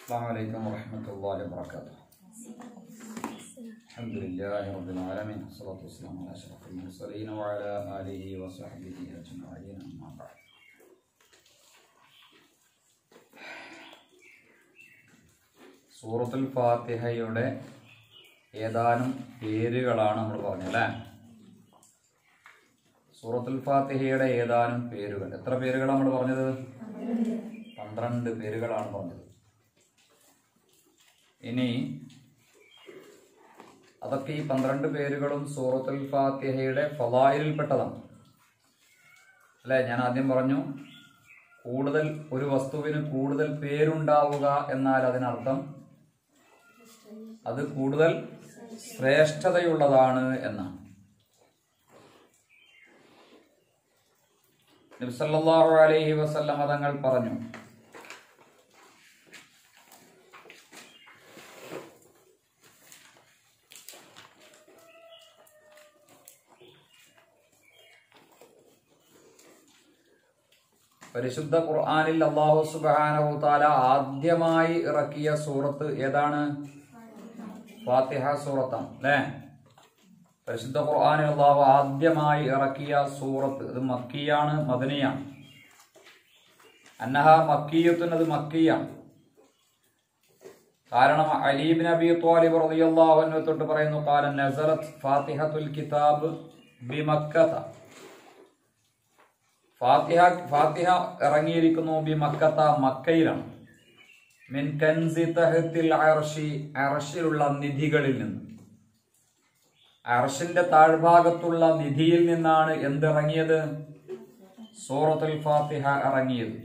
السلام عليكم ورحمة الله وبركاته الحمد لله رب العالمين والصلاة والسلام على أشرف المرسلين وعلى آله وصحبه أجمعين أما بعد സൂറത്തുൽ ഫാത്തിഹയുടെ ഏതാനും പേരുകളാണ് നമ്മൾ പറഞ്ഞത് അല്ലേ സൂറത്തുൽ ഫാത്തിഹയുടെ ഏതാനും പേരുകൾ എത്ര പേരുകളാണ് നമ്മൾ പറഞ്ഞത് പന്ത്രണ്ട് പേരുകളാണ് പറഞ്ഞത് ഇനി അതൊക്കെ ഈ പന്ത്രണ്ട് പേരുകളും സൂറത്തുൽ ഫാത്തിഹയുടെ ഫലായിൽപ്പെട്ടതാണ് അല്ലെ ഞാൻ ആദ്യം പറഞ്ഞു കൂടുതൽ ഒരു വസ്തുവിന് കൂടുതൽ പേരുണ്ടാവുക എന്നാൽ അതിനർത്ഥം അത് കൂടുതൽ ശ്രേഷ്ഠതയുള്ളതാണ് എന്നാണ് നബ്സല്ലാഹു അലൈഹി വസല്ലമ തങ്ങൾ പറഞ്ഞു പരിശുദ്ധ ഖുർആനിൽ അള്ളാഹു സുബ്ഹാനഹു തആല ആദ്യമായി ഇറക്കിയ സൂറത്ത് ഏതാണ് ഫാത്തിഹ സൂറത്താണ് അല്ലേ പരിശുദ്ധ ഖുർആനിൽ അള്ളാഹു ആദ്യമായി ഇറക്കിയ സൂറത്ത് ഇത് മക്കിയാണ് മദനിയാണ് അന്നഹ മക്കിയത്തുൻ അത് മക്കിയാണ് കാരണം അലീബിൻ അബി ത്വാലിബ് റളിയല്ലാഹു അൻഹു തൊട്ട് പറയുന്നു ഖാല നസലത് ഫാത്തിഹത്തുൽ കിതാബ് ബിമക്കത ഫാത്തിഹ ഫാത്തിഹ ഇറങ്ങിയിരിക്കുന്നു ബി മക്കത്ത മക്കയിലാണ് മിൻ കൻസി തഹത്തിൽ അർഷി അർഷിലുള്ള നിധികളിൽ നിന്ന് അർഷിന്റെ താഴ്ഭാഗത്തുള്ള നിധിയിൽ നിന്നാണ് എന്തിറങ്ങിയത് സൂറത്തുൽ ഫാത്തിഹ ഇറങ്ങിയത്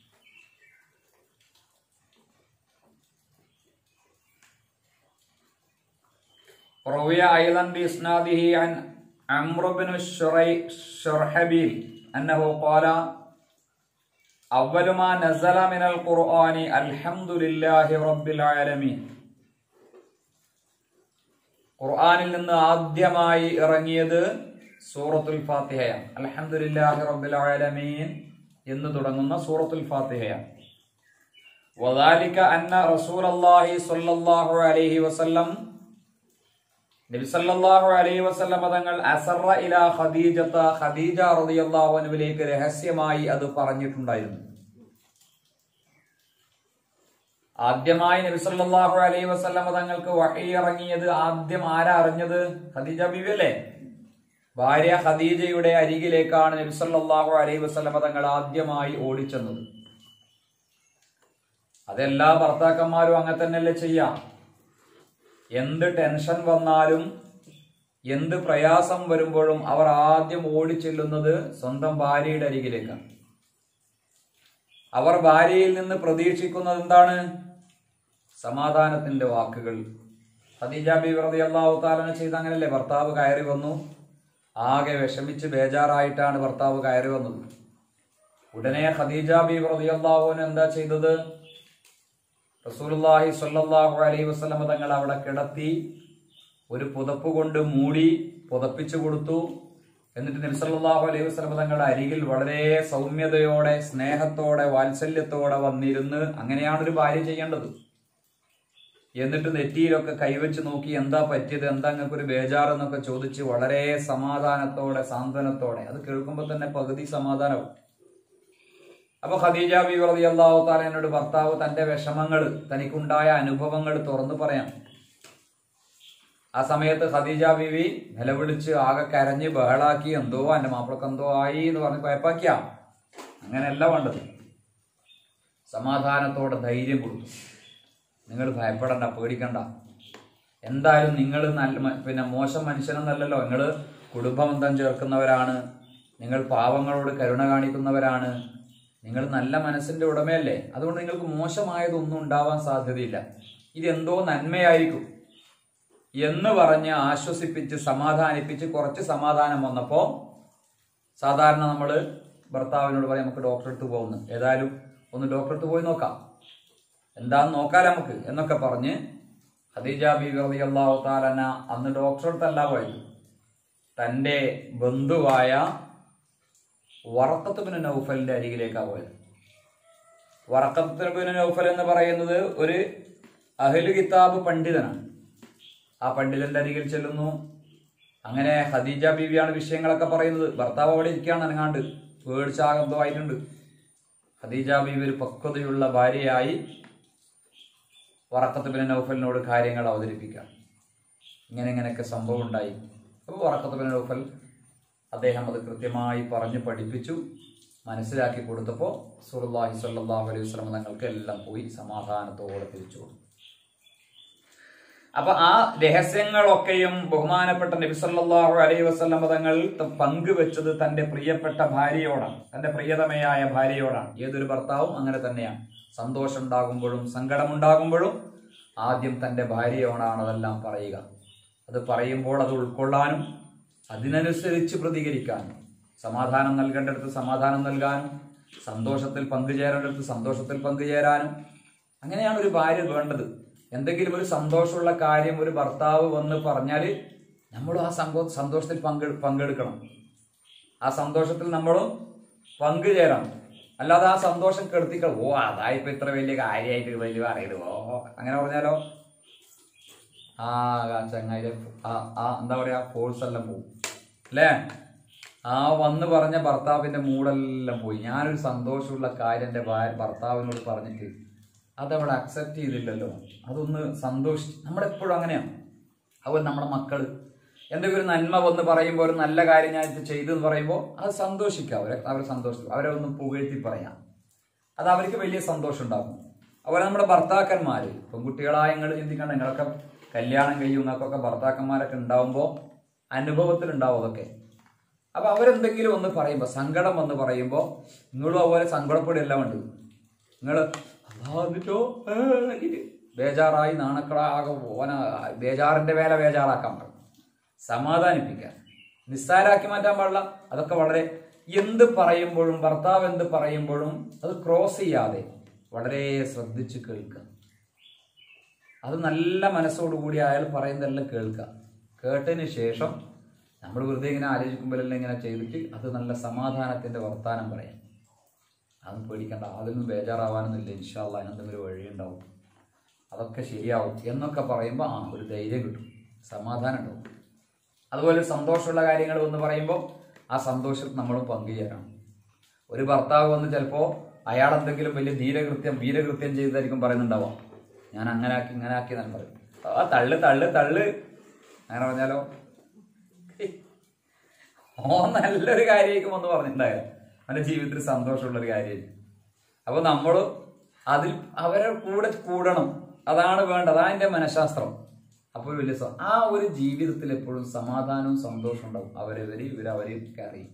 روي أيضا بإسناده عن عمرو بن الشري- شرحبيل أنه قال أول ما نزل من القرآن الحمد لله رب العالمين ഖുർആനിൽ നിന്ന് ആദ്യമായി ഇറങ്ങിയത് സൂറത്തുൽ ഫാത്തിഹയാണ് അൽഹംദുലില്ലാഹി റബ്ബിൽ ആലമീൻ എന്ന് തുടങ്ങുന്ന സൂറത്തുൽ ഫാത്തിഹയാണ് വദാലിക അന്ന റസൂലല്ലാഹി സ്വല്ലല്ലാഹു അലൈഹി വസല്ലം നബി സല്ലല്ലാഹു അലൈഹി വസല്ലം തങ്ങൾ അസറ ഇലാ ഖദീജത ഖദീജ റളിയല്ലാഹു അൻഹയിലേക്ക് രഹസ്യമായി അത് പറഞ്ഞിട്ടുണ്ടായിരുന്നു ആദ്യമായി നബി സല്ലല്ലാഹു അലൈഹി വസല്ലം തങ്ങൾക്ക് വഹി ഇറങ്ങിയത് ആദ്യം ആരാ അറിഞ്ഞത് ഖദീജ ബീവി അല്ലേ ഭാര്യ ഖദീജയുടെ അരികിലേക്കാണ് നബി സല്ലല്ലാഹു അലൈഹി വസല്ലം തങ്ങൾ ആദ്യമായി ഓടിച്ചെന്നത് അതെല്ലാ ഭർത്താക്കന്മാരും അങ്ങനെ തന്നെയല്ലേ ചെയ്യാം എന്ത് ടെൻഷൻ വന്നാലും എന്ത് പ്രയാസം വരുമ്പോഴും അവർ ആദ്യം ഓടിച്ചെല്ലുന്നത് സ്വന്തം ഭാര്യയുടെ അരികിലേക്കാണ് അവർ ഭാര്യയിൽ നിന്ന് പ്രതീക്ഷിക്കുന്നത് എന്താണ് സമാധാനത്തിന്റെ വാക്കുകൾ ഖദീജ ബി വെറുതെ അള്ളാഹു താലന ചെയ്ത് അങ്ങനല്ലേ ഭർത്താവ് കയറി വന്നു ആകെ വിഷമിച്ച് ബേജാറായിട്ടാണ് ഭർത്താവ് കയറി വന്നത് ഉടനെ ഖദീജ ബി വെറുതെ അള്ളാഹുവിന് എന്താ ചെയ്തത് റസൂലുള്ളാഹി സ്വല്ലല്ലാഹു അലൈഹി വസല്ലം തങ്ങൾ അവിടെ കിടത്തി ഒരു പുതപ്പ് കൊണ്ട് മൂടി പുതപ്പിച്ചു കൊടുത്തു എന്നിട്ട് നബി സല്ലല്ലാഹു അലൈഹി വസല്ലം തങ്ങളുടെ അരികിൽ വളരെ സൗമ്യതയോടെ സ്നേഹത്തോടെ വാത്സല്യത്തോടെ വന്നിരുന്ന് അങ്ങനെയാണ് ഒരു ഭാര്യ ചെയ്യേണ്ടത് എന്നിട്ട് നെറ്റിയിലൊക്കെ കൈവച്ച് നോക്കി എന്താ പറ്റിയത് എന്താ നിങ്ങൾക്ക് ഒരു ബേജാറെന്നൊക്കെ ചോദിച്ച് വളരെ സമാധാനത്തോടെ സാന്ത്വനത്തോടെ അത് കേൾക്കുമ്പോൾ തന്നെ പകുതി സമാധാനവും അപ്പൊ ഖദീജ ബി റളിയല്ലാഹു തആല എന്നോട് ഭർത്താവ് തന്റെ വിഷമങ്ങൾ തനിക്കുണ്ടായ അനുഭവങ്ങൾ തുറന്നു പറയാം ആ സമയത്ത് ഖദീജ ബീവി നിലവിളിച്ച് ആകെ കരഞ്ഞ് ബഹളാക്കി എന്തോ എന്റെ മാപ്പിളക്ക് എന്തോ ആയി എന്ന് പറഞ്ഞ് കുഴപ്പാക്കിയ അങ്ങനെയല്ല വേണ്ടത് സമാധാനത്തോടെ ധൈര്യം കൊടുത്തു നിങ്ങൾ ഭയപ്പെടണ്ട പേടിക്കണ്ട എന്തായാലും നിങ്ങൾ നല്ല മ- പിന്നെ മോശം മനുഷ്യനെന്നല്ലല്ലോ നിങ്ങൾ കുടുംബബന്ധം ചേർക്കുന്നവരാണ് നിങ്ങൾ പാവങ്ങളോട് കരുണ കാണിക്കുന്നവരാണ് നിങ്ങൾ നല്ല മനസ്സിന്റെ ഉടമയല്ലേ അതുകൊണ്ട് നിങ്ങൾക്ക് മോശമായതൊന്നും ഉണ്ടാവാൻ സാധ്യതയില്ല ഇതെന്തോ നന്മയായിരിക്കും എന്ന് പറഞ്ഞ് ആശ്വസിപ്പിച്ച് സമാധാനിപ്പിച്ച് കുറച്ച് സമാധാനം വന്നപ്പോ സാധാരണ നമ്മൾ ഭർത്താവിനോട് പറയും നമുക്ക് ഡോക്ടറെ അടുത്ത് പോകുന്നു ഏതായാലും ഒന്ന് ഡോക്ടറെ അടുത്ത് പോയി നോക്കാം എന്താന്ന് നോക്കാം നമുക്ക് എന്നൊക്കെ പറഞ്ഞ് ഖദീജ ബീവി റളിയല്ലാഹു താലന അന്ന് ഡോക്ടറെ അടുത്തല്ല പോയത് തന്റെ ബന്ധുവായ വറക്കത്ത് ബിൻ നൗഫലിന്റെ അരികിലേക്കാ പോയത് വറക്കത്തുബിൻ നൗഫൽ എന്ന് പറയുന്നത് ഒരു അഹ്ലു കിതാബ് പണ്ഡിതനാണ് ആ പണ്ഡിതന്റെ അരികിൽ ചെല്ലുന്നു അങ്ങനെ ഖദീജ ബീവിയാണ് വിഷയങ്ങളൊക്കെ പറയുന്നത് ഭർത്താവ് അവിടെ ഇരിക്കുകയാണ് അനങ്ങാണ്ട് പേടിച്ചാകന്തമായിട്ടുണ്ട് ഖദീജ ബീവി ഒരു പക്വതയുള്ള ഭാര്യയായി വറക്കത്ത് ബിൻ നൗഫലിനോട് കാര്യങ്ങൾ അവതരിപ്പിക്കാം ഇങ്ങനെ ഇങ്ങനെയൊക്കെ സംഭവം ഉണ്ടായി അപ്പോൾ വറക്കത്ത് ബിൻ നൗഫൽ അദ്ദേഹം അത് കൃത്യമായി പറഞ്ഞു പഠിപ്പിച്ചു മനസ്സിലാക്കി കൊടുത്തപ്പോൾ സുറുല്ലാഹി സ്വല്ലല്ലാഹു അലൈഹി വസല്ലം തങ്ങൾക്ക് എല്ലാം പോയി സമാധാനത്തോടെ തിരിച്ചു കൊടുത്തു അപ്പൊ ആ രഹസ്യങ്ങളൊക്കെയും ബഹുമാനപ്പെട്ട നബി സല്ലല്ലാഹു അലൈഹി വസല്ലം തങ്ങൾ ത- പങ്കുവെച്ചത് തന്റെ പ്രിയപ്പെട്ട ഭാര്യയോടാണ് തന്റെ പ്രിയതമയായ ഭാര്യയോടാണ് ഏതൊരു ഭർത്താവും അങ്ങനെ തന്നെയാണ് സന്തോഷം ഉണ്ടാകുമ്പോഴും സങ്കടമുണ്ടാകുമ്പോഴും ആദ്യം തന്റെ ഭാര്യയോടാണ് അതെല്ലാം പറയുക അത് പറയുമ്പോൾ അത് ഉൾക്കൊള്ളാനും അതിനനുസരിച്ച് പ്രതികരിക്കാനും സമാധാനം നൽകേണ്ടടുത്ത് സമാധാനം നൽകാനും സന്തോഷത്തിൽ പങ്കുചേരേണ്ടടുത്ത് സന്തോഷത്തിൽ പങ്കുചേരാനും അങ്ങനെയാണ് ഒരു ഭാര്യ വേണ്ടത് എന്തെങ്കിലും ഒരു സന്തോഷമുള്ള കാര്യം ഒരു ഭർത്താവ് വന്ന് പറഞ്ഞാൽ നമ്മളും ആ സംഭവ സന്തോഷത്തിൽ പങ്കെ പങ്കെടുക്കണം ആ സന്തോഷത്തിൽ നമ്മളും പങ്കുചേരണം അല്ലാതെ ആ സന്തോഷം കെടുത്തിക്കൾ ഓ അതായിപ്പോ ഇത്ര വലിയ കാര്യമായിട്ട് വലിയ പറയുന്നത് ഓ അങ്ങനെ പറഞ്ഞാലോ ആ ചങ്ങായിരെ ആ ആ എന്താ പറയാ ഫോഴ്സ് എല്ലാം പോവും അല്ലേ ആ വന്ന് പറഞ്ഞ ഭർത്താവിന്റെ മൂടെല്ലാം പോയി ഞാനൊരു സന്തോഷമുള്ള കാര്യം എൻ്റെ ഭാര്യ ഭർത്താവിനോട് പറഞ്ഞിട്ട് അതവിടെ അക്സെപ്റ്റ് ചെയ്തില്ലല്ലോ അതൊന്ന് സന്തോഷിച്ച് നമ്മളെപ്പോഴും അങ്ങനെയാണ് അതുപോലെ നമ്മുടെ മക്കള് എന്തെങ്കിലും ഒരു നന്മ വന്ന് പറയുമ്പോൾ ഒരു നല്ല കാര്യം ഞാൻ ഇത് ചെയ്തു എന്ന് പറയുമ്പോൾ അത് സന്തോഷിക്കുക അവരെ അവരെ സന്തോഷിക്കും അവരെ ഒന്ന് പുകഴ്ത്തി പറയാം അത് അവർക്ക് വലിയ സന്തോഷം ഉണ്ടാകും അതുപോലെ നമ്മുടെ ഭർത്താക്കന്മാര് പെൺകുട്ടികളായ നിങ്ങൾ ചിന്തിക്കണം നിങ്ങളൊക്കെ കല്യാണം കഴിയുന്നൊക്കെ ഭർത്താക്കന്മാരൊക്കെ ഉണ്ടാവുമ്പോൾ അനുഭവത്തിൽ ഉണ്ടാവും അതൊക്കെ അപ്പൊ അവരെന്തെങ്കിലും ഒന്ന് പറയുമ്പോൾ സങ്കടം വന്ന് പറയുമ്പോൾ നിങ്ങളും അതുപോലെ സങ്കടപ്പെടുകയെല്ലാം ഉണ്ട് നിങ്ങൾ എന്നിട്ടോ ബേജാറായി നാണക്കളാകെ ഓന ബേജാറിന്റെ വേല ബേജാറാക്കാൻ പാടില്ല സമാധാനിപ്പിക്കാൻ നിസ്സാരാക്കി മാറ്റാൻ പാടില്ല അതൊക്കെ വളരെ എന്ത് പറയുമ്പോഴും ഭർത്താവ് എന്ത് പറയുമ്പോഴും അത് ക്രോസ് ചെയ്യാതെ വളരെ ശ്രദ്ധിച്ച് കേൾക്കുക അത് നല്ല മനസ്സോടുകൂടി അയാൾ പറയുന്നതെല്ലാം കേൾക്കുക കേട്ടതിന് ശേഷം നമ്മൾ വെറുതെ ഇങ്ങനെ ആലോചിക്കുമ്പോഴെല്ലാം ഇങ്ങനെ ചെയ്തിട്ട് അത് നല്ല സമാധാനത്തിന്റെ വർത്താനം പറയാം അതൊന്നും പേടിക്കണ്ട അതൊന്നും ബേജാറാവാനൊന്നുമില്ല ഇൻഷാല്ല അതിനെന്തെങ്കിലും ഒരു വഴിയുണ്ടാവും അതൊക്കെ ശരിയാവും എന്നൊക്കെ പറയുമ്പോൾ ആ ഒരു ധൈര്യം കിട്ടും സമാധാനം ഉണ്ടാവും അതുപോലെ ഒരു സന്തോഷമുള്ള കാര്യങ്ങൾ എന്ന് പറയുമ്പോൾ ആ സന്തോഷത്തിൽ നമ്മളും പങ്കുചേരണം ഒരു ഭർത്താവ് വന്ന് ചിലപ്പോൾ അയാൾ എന്തെങ്കിലും വലിയ ധീരകൃത്യം വീരകൃത്യം ചെയ്തായിരിക്കും പറയുന്നുണ്ടാവാം ഞാൻ അങ്ങനെ ആക്കി ഇങ്ങനെ ആക്കി എന്നാണ് പറയും ആ തള്ളു തള്ളു തള്ളു അങ്ങനെ പറഞ്ഞാലോ ഓ നല്ലൊരു കാര്യമായിരിക്കും എന്ന് പറഞ്ഞിട്ടുണ്ടായിരുന്നു അവന്റെ ജീവിതത്തിൽ സന്തോഷമുള്ള ഒരു കാര്യമായിരിക്കും അപ്പൊ നമ്മൾ അതിൽ അവരെ കൂടെ കൂടണം അതാണ് വേണ്ടത് അതാ എന്റെ മനഃശാസ്ത്രം അപ്പോൾ ഒരു വലിയ സ- ആ ഒരു ജീവിതത്തിൽ എപ്പോഴും സമാധാനവും സന്തോഷവും ഉണ്ടാവും അവരവര് ഇവരവരെയൊക്കെ അറിയും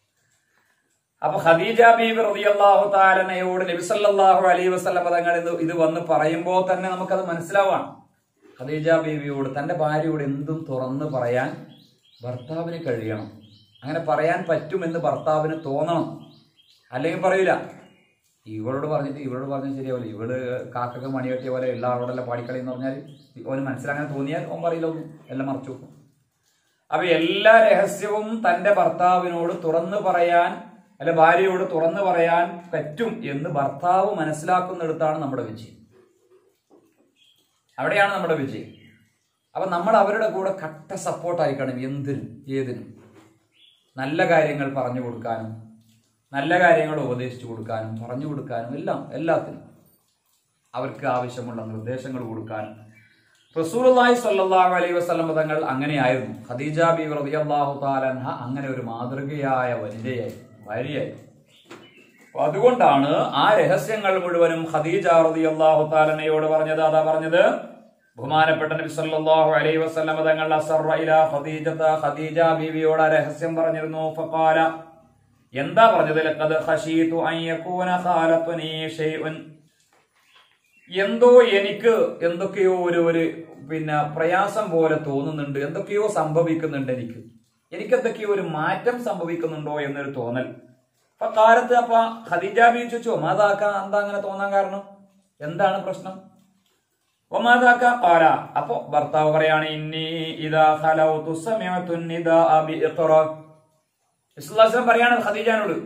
അപ്പൊ ഖദീജ ബീബി റളിയല്ലാഹു താലനയോട് നബി സല്ലല്ലാഹു അലൈഹി വസല്ലം തങ്ങൾ ഇത് ഇത് വന്ന് പറയുമ്പോൾ തന്നെ നമുക്കത് മനസ്സിലാവാം ഖദീജ ബീവിയോട് തന്റെ ഭാര്യയോട് എന്തും തുറന്ന് പറയാൻ ഭർത്താവിന് കഴിയണം അങ്ങനെ പറയാൻ പറ്റുമെന്ന് ഭർത്താവിന് തോന്നണം അല്ലെങ്കിൽ പറയൂല ഇവളോട് പറഞ്ഞിട്ട് ഇവളോട് പറഞ്ഞാൽ ശരിയാവില്ല ഇവള് കാക്കക്ക് മണി കെട്ടിയ പോലെ ഉള്ള ആളോടെല്ലാം പാടിക്കളി എന്ന് പറഞ്ഞാൽ ഓന് മനസ്സിലങ്ങനെ തോന്നിയാൽ ഓൻ പറയില്ല ഒന്നും എല്ലാം മറച്ചു വെക്കും അപ്പൊ എല്ലാ രഹസ്യവും തന്റെ ഭർത്താവിനോട് തുറന്നു പറയാൻ അല്ലെ ഭാര്യയോട് തുറന്നു പറയാൻ പറ്റും എന്ന് ഭർത്താവ് മനസ്സിലാക്കുന്നിടത്താണ് നമ്മുടെ വിജയം അവിടെയാണ് നമ്മുടെ വിജയം അപ്പൊ നമ്മൾ അവരുടെ കൂടെ കട്ട സപ്പോർട്ടായിരിക്കണം എന്തിനും ഏതിനും നല്ല കാര്യങ്ങൾ പറഞ്ഞു കൊടുക്കാനും നല്ല കാര്യങ്ങൾ ഉപദേശിച്ചു കൊടുക്കാനും പറഞ്ഞു കൊടുക്കാനും എല്ലാം എല്ലാത്തിനും അവർക്ക് ആവശ്യമുള്ള നിർദ്ദേശങ്ങൾ കൊടുക്കാനും റസൂലുള്ളാഹി സ്വല്ലല്ലാഹു അലൈഹി വസല്ലം തങ്ങൾ അങ്ങനെയായിരുന്നു ഖദീജ ബി റളിയല്ലാഹു തആലൻഹ അങ്ങനെ ഒരു മാതൃകയായ വനിതയായി ഭാര്യയായി അപ്പൊ അതുകൊണ്ടാണ് ആ രഹസ്യങ്ങൾ മുഴുവനും ഖദീജ റളിയല്ലാഹു തആലനയോട് പറഞ്ഞത് അതാ പറഞ്ഞത് ബഹുമാനപ്പെട്ട നബി സല്ലല്ലാഹു അലൈഹി വസല്ലം തങ്ങൾ അസറ ഇലാ ഖദീജത ഖദീജ ബീവിയോട് ആ രഹസ്യം പറഞ്ഞിരുന്നു ഫഖാല എന്താ പറഞ്ഞത് ലഖദ് ഖശീതു അൻ യകൂന ഖാലത്തുനി ഷൈഉൻ എന്തോ എനിക്ക് എന്തൊക്കെയോ ഒരു ഒരു പിന്നെ പ്രയാസം പോലെ തോന്നുന്നുണ്ട് എന്തൊക്കെയോ സംഭവിക്കുന്നുണ്ട് എനിക്ക് എനിക്ക് എന്തൊക്കെയോ ഒരു മാറ്റം സംഭവിക്കുന്നുണ്ടോ എന്നൊരു തോന്നൽ അപ്പൊ കാലത്ത് അപ്പൊ ഖദീജ ബി ചോദിച്ചു മാതാക്ക എന്താ അങ്ങനെ തോന്നാൻ കാരണം എന്താണ് പ്രശ്നം ഒമാതാക്ക കാല അപ്പൊ ഭർത്താവ് പറയാണ് ഇന്നി ഇതാ ഖലൗതു സമയത്തു നിദാ ബി ഇഖ്റ ഇസ്ലാം പറയാണ് ഖദീജാനോട്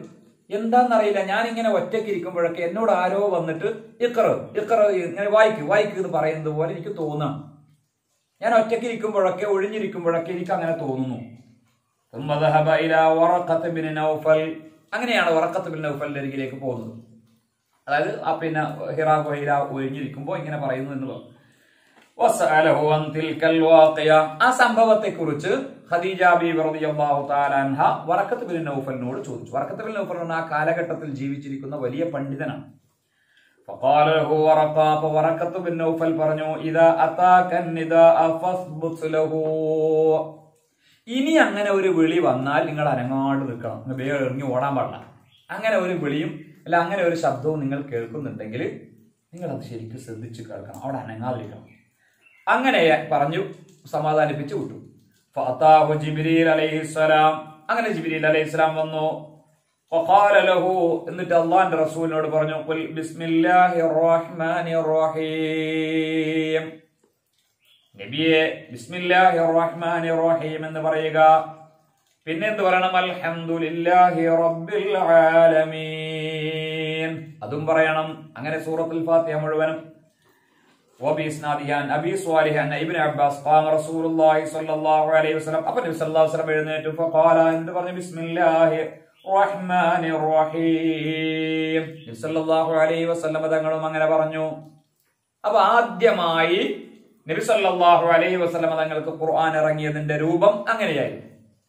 എന്താണെന്നറിയില്ല ഞാൻ ഇങ്ങനെ ഒറ്റയ്ക്ക് ഇരിക്കുമ്പോഴൊക്കെ എന്നോട് ആരോ വന്നിട്ട് ഇക്കറ് ഇക്കറ് ഇങ്ങനെ വായിക്ക് വായിക്ക് എന്ന് പറയുന്നത് പോലെ എനിക്ക് തോന്നാം ഞാൻ ഒറ്റയ്ക്ക് ഇരിക്കുമ്പോഴൊക്കെ ഒഴിഞ്ഞിരിക്കുമ്പോഴൊക്കെ എനിക്ക് അങ്ങനെ തോന്നുന്നു ثم ذهب إلى ورقة بن نوفل അങ്ങനെയാണ് വറക്കത്ത് ബിൻ നൗഫലിന്റെ അരികിലേക്ക് പോകുന്നത് അതായത് ആ പിന്നെ ഹിറാ ഗുഹയില ഒഴിഞ്ഞിരിക്കുമ്പോൾ ഇങ്ങനെ പറയുന്നു എന്ന് പറഞ്ഞു വസഅലഹു അൻ തിൽക്കൽ വാഖിയ. ആ സംഭവത്തെ കുറിച്ച് ഖദീജ ബീബി റളിയല്ലാഹു തആല അൻഹ വറക്കത്ത് ബിൻ നൗഫലിനോട് ചോദിച്ചു വറക്കത്ത് ബിൻ നൗഫൽ എന്ന ആ കാലഘട്ടത്തിൽ ജീവിച്ചിരിക്കുന്ന വലിയ പണ്ഡിതനാണ് فقال له ورقة فورقة بن نوفل പറഞ്ഞു ഇതാ അതാക النداء فاثبت له ഇനി അങ്ങനെ ഒരു വിളി വന്നാൽ നിങ്ങൾ അനങ്ങാണ്ട് നിൽക്കണം നിങ്ങൾ വേഗം ഇറങ്ങി ഓടാൻ പാടില്ല അങ്ങനെ ഒരു വിളിയും അല്ല അങ്ങനെ ഒരു ശബ്ദവും നിങ്ങൾ കേൾക്കുന്നുണ്ടെങ്കിൽ നിങ്ങൾ അത് ശരിക്കും ശ്രദ്ധിച്ച് കേൾക്കണം അവിടെ അനങ്ങാതിരിക്കണം അങ്ങനെ പറഞ്ഞു സമാധാനിപ്പിച്ച് വിട്ടു ഫഅതാഹു ജിബ്രീൽ അലൈഹിസ്സലാം അങ്ങനെ ജിബ്രീൽ അലൈഹിസ്സലാം വന്നു وقال له എന്നിട്ട് അള്ളാന്റെ റസൂലിനോട് പറഞ്ഞു ഖുൽ ബിസ്മില്ലാഹിർ റഹ്മാനിർ റഹീം നബിയെ ബിസ്മില്ലാഹിർ റഹ്മാനിർ റഹീം എന്ന് പറയുക പിന്നെ എന്ത് പറയണം അൽഹംദുലില്ലാഹി റബ്ബിൽ ആലമീൻ അതും പറയണം അങ്ങനെ സൂറത്തുൽ ഫാത്തിഹ മുഴുവനും وبإسناده عن أبي صالح أن ابن عباس قام رسول الله صلى الله عليه وسلم അപ്പോൾ നബി സല്ലല്ലാഹു അലൈഹി വസല്ലം എഴുന്നേറ്റു فقال എന്ത് പറഞ്ഞു ബിസ്മില്ലാഹി റഹ്മാനിർ റഹീം നബി സല്ലല്ലാഹു അലൈഹി വസല്ലം തങ്ങളും അങ്ങനെ പറഞ്ഞു അപ്പൊ ആദ്യമായി നബി സല്ലല്ലാഹു അലൈഹി വസല്ലം തങ്ങൾക്ക് ഖുർആൻ ഇറങ്ങിയതിന്റെ രൂപം അങ്ങനെയായിരുന്നു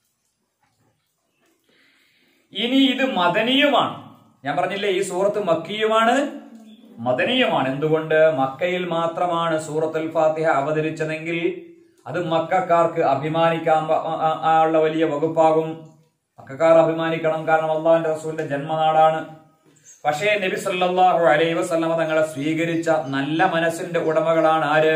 ഇനി ഇത് മദനീയമാണ് ഞാൻ പറഞ്ഞില്ലേ ഈ സൂറത്ത് മക്കിയുമാണ് മദനീയമാണ് എന്തുകൊണ്ട് മക്കയിൽ മാത്രമാണ് സൂറത്തുൽ ഫാത്തിഹ അവതരിച്ചതെങ്കിൽ അത് മക്കാർക്ക് അഭിമാനിക്കാൻ പ- ആ- ആ- ആ ഉള്ള വലിയ വകുപ്പാകും മക്കാർ അഭിമാനിക്കണം കാരണം അള്ളാഹിന്റെ റസൂലിന്റെ ജന്മനാടാണ് പക്ഷേ നബി സല്ലല്ലാഹു അലൈഹി വസല്ലമ തങ്ങളെ സ്വീകരിച്ച നല്ല മനസ്സിന്റെ ഉടമകളാണ് ആര്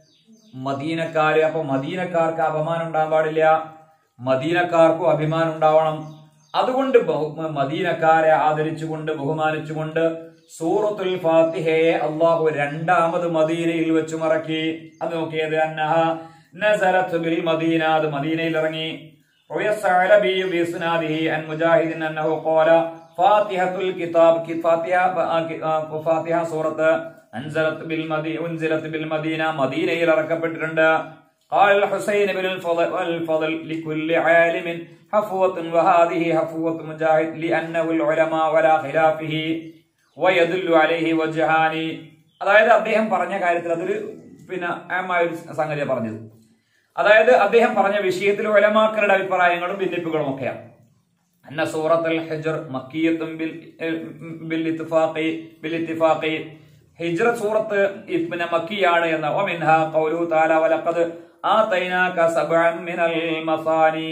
മദീനക്കാര് അപ്പൊ മദീനക്കാർക്ക് അപമാനം ഉണ്ടാകാൻ പാടില്ല മദീനക്കാർക്കും അഭിമാനം ഉണ്ടാവണം അതുകൊണ്ട് ബഹു- മദീനക്കാരെ ആദരിച്ചുകൊണ്ട് ബഹുമാനിച്ചുകൊണ്ട് സൂറത്തുൽ ഫാത്തിഹയെ അള്ളാഹു രണ്ടാമത് മദീനയിൽ വെച്ച് മറക്കി അത് നോക്കിയത് അന്നഹ നസലത്ത് ബിൽ മദീന അത് മദീനയിൽ ഇറങ്ങി روي الثعلبي بإسناده عن مجاهد أنه قال فاتحة الكتاب كي- فاتحة آه، فاتحة سورة أنزلت بالمدينة أنزلت بالمدينة مدينة إلى ركبت قال الحسين بن الفضل, الفضل لكل عالم حفوة وهذه حفوة مجاهد لأنه العلماء ولا خلافه ويدل عليه وجهان അതായത് അദ്ദേഹം പറഞ്ഞ കാര്യത്തിൽ അതൊരു പിന്നെ ആമായ ഒരു സംഗതിയാണ് പറഞ്ഞത് അതായത് അദ്ദേഹം പറഞ്ഞ വിഷയത്തിൽ ഒലമാക്കളുടെ അഭിപ്രായങ്ങളും ഭിന്നിപ്പുകളും ഒക്കെയാണ് അന്ന സൂറത്തുൽ ഹിജ്ർ മക്കിയത്തും ബിൽ ബിൽ ഇത്ഫാഖി ബിൽ ഇത്ഫാഖി ഹിജ്ർ സൂറത്ത് ഇ- പിന്നെ മക്കിയാണ് എന്ന് വമിൻഹ ഖൗലു തആല വലഖദ് ആതൈനാക സബ്അൻ മിനൽ മസാനി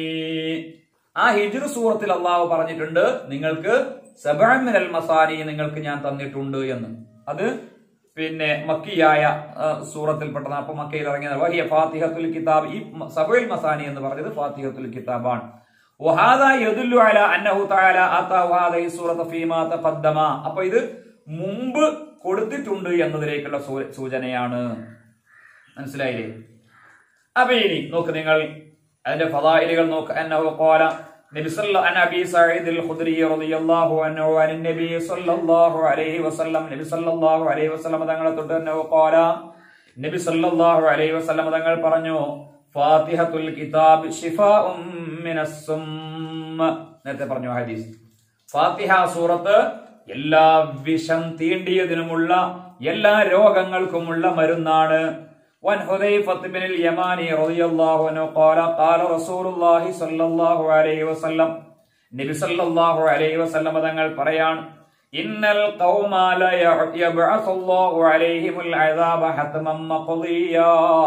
ആ ഹിജ്ർ സൂറത്തിൽ അള്ളാഹു പറഞ്ഞിട്ടുണ്ട് നിങ്ങൾക്ക് സബ്അൻ മിനൽ മസാനി നിങ്ങൾക്ക് ഞാൻ തന്നിട്ടുണ്ട് എന്ന് അത് പിന്നെ മക്കിയായ ആ, സൂറത്തിൽപ്പെട്ടതാണ് അപ്പൊ മക്കയിൽ ഇറങ്ങിയത് വഹിയ ഫാത്തിഹത്തുൽ കിതാബ് ഈ മ- സബുൽ മസാനി എന്ന് പറഞ്ഞത് ഫാത്തിഹത്തുൽ കിതാബാണ് വഹാദ യദുല്ലു അല അന്നഹു തആല ആതാഹു ഹാദിഹി സൂറത ഫീമാ തഖദ്ദമ അപ്പൊ ഇത് മുമ്പ് കൊടുത്തിട്ടുണ്ട് എന്നതിലേക്കുള്ള സൂ- സൂചനയാണ് മനസ്സിലായില്ലേ അപ്പൊ ഇനി നോക്ക് നിങ്ങൾ അതിന്റെ ഫദായിലുകൾ നോക്ക് അന്നഹു ഖാല നബി സല്ല അൻ അബി സഈദ് അൽ ഖുദ്രി റളിയല്ലാഹു അൻഹു അൻ നബി സല്ലല്ലാഹു അലൈഹി വസല്ലം നബി സല്ലല്ലാഹു അലൈഹി വസല്ലം തങ്ങളെ തൊട്ട് അന്നഹു ഖാല നബി സല്ലല്ലാഹു അലൈഹി വസല്ലം തങ്ങൾ പറഞ്ഞു ഫാത്തിഹത്തുൽ കിതാബ് ശിഫാഉം മിനസ് സുമ്മ നേരത്തെ പറഞ്ഞു ആ ഹദീസ് ഫാത്തിഹ സൂറത്ത് എല്ലാ വിഷം തീണ്ടിയതിനുമുള്ള എല്ലാ രോഗങ്ങൾക്കുമുള്ള മരുന്നാണ് وعن حذيفة بن اليماني رضي الله عنه قال قال رسول الله صلى الله عليه وسلم നബി സല്ലല്ലാഹു അലൈഹി വസല്ലം തങ്ങൾ പറയാണ് ഇന്നൽ ഖൗമ ല യബ്അസുല്ലാഹു അലൈഹിമുൽ അദാബ ഹത്മം മഖ്ദിയാ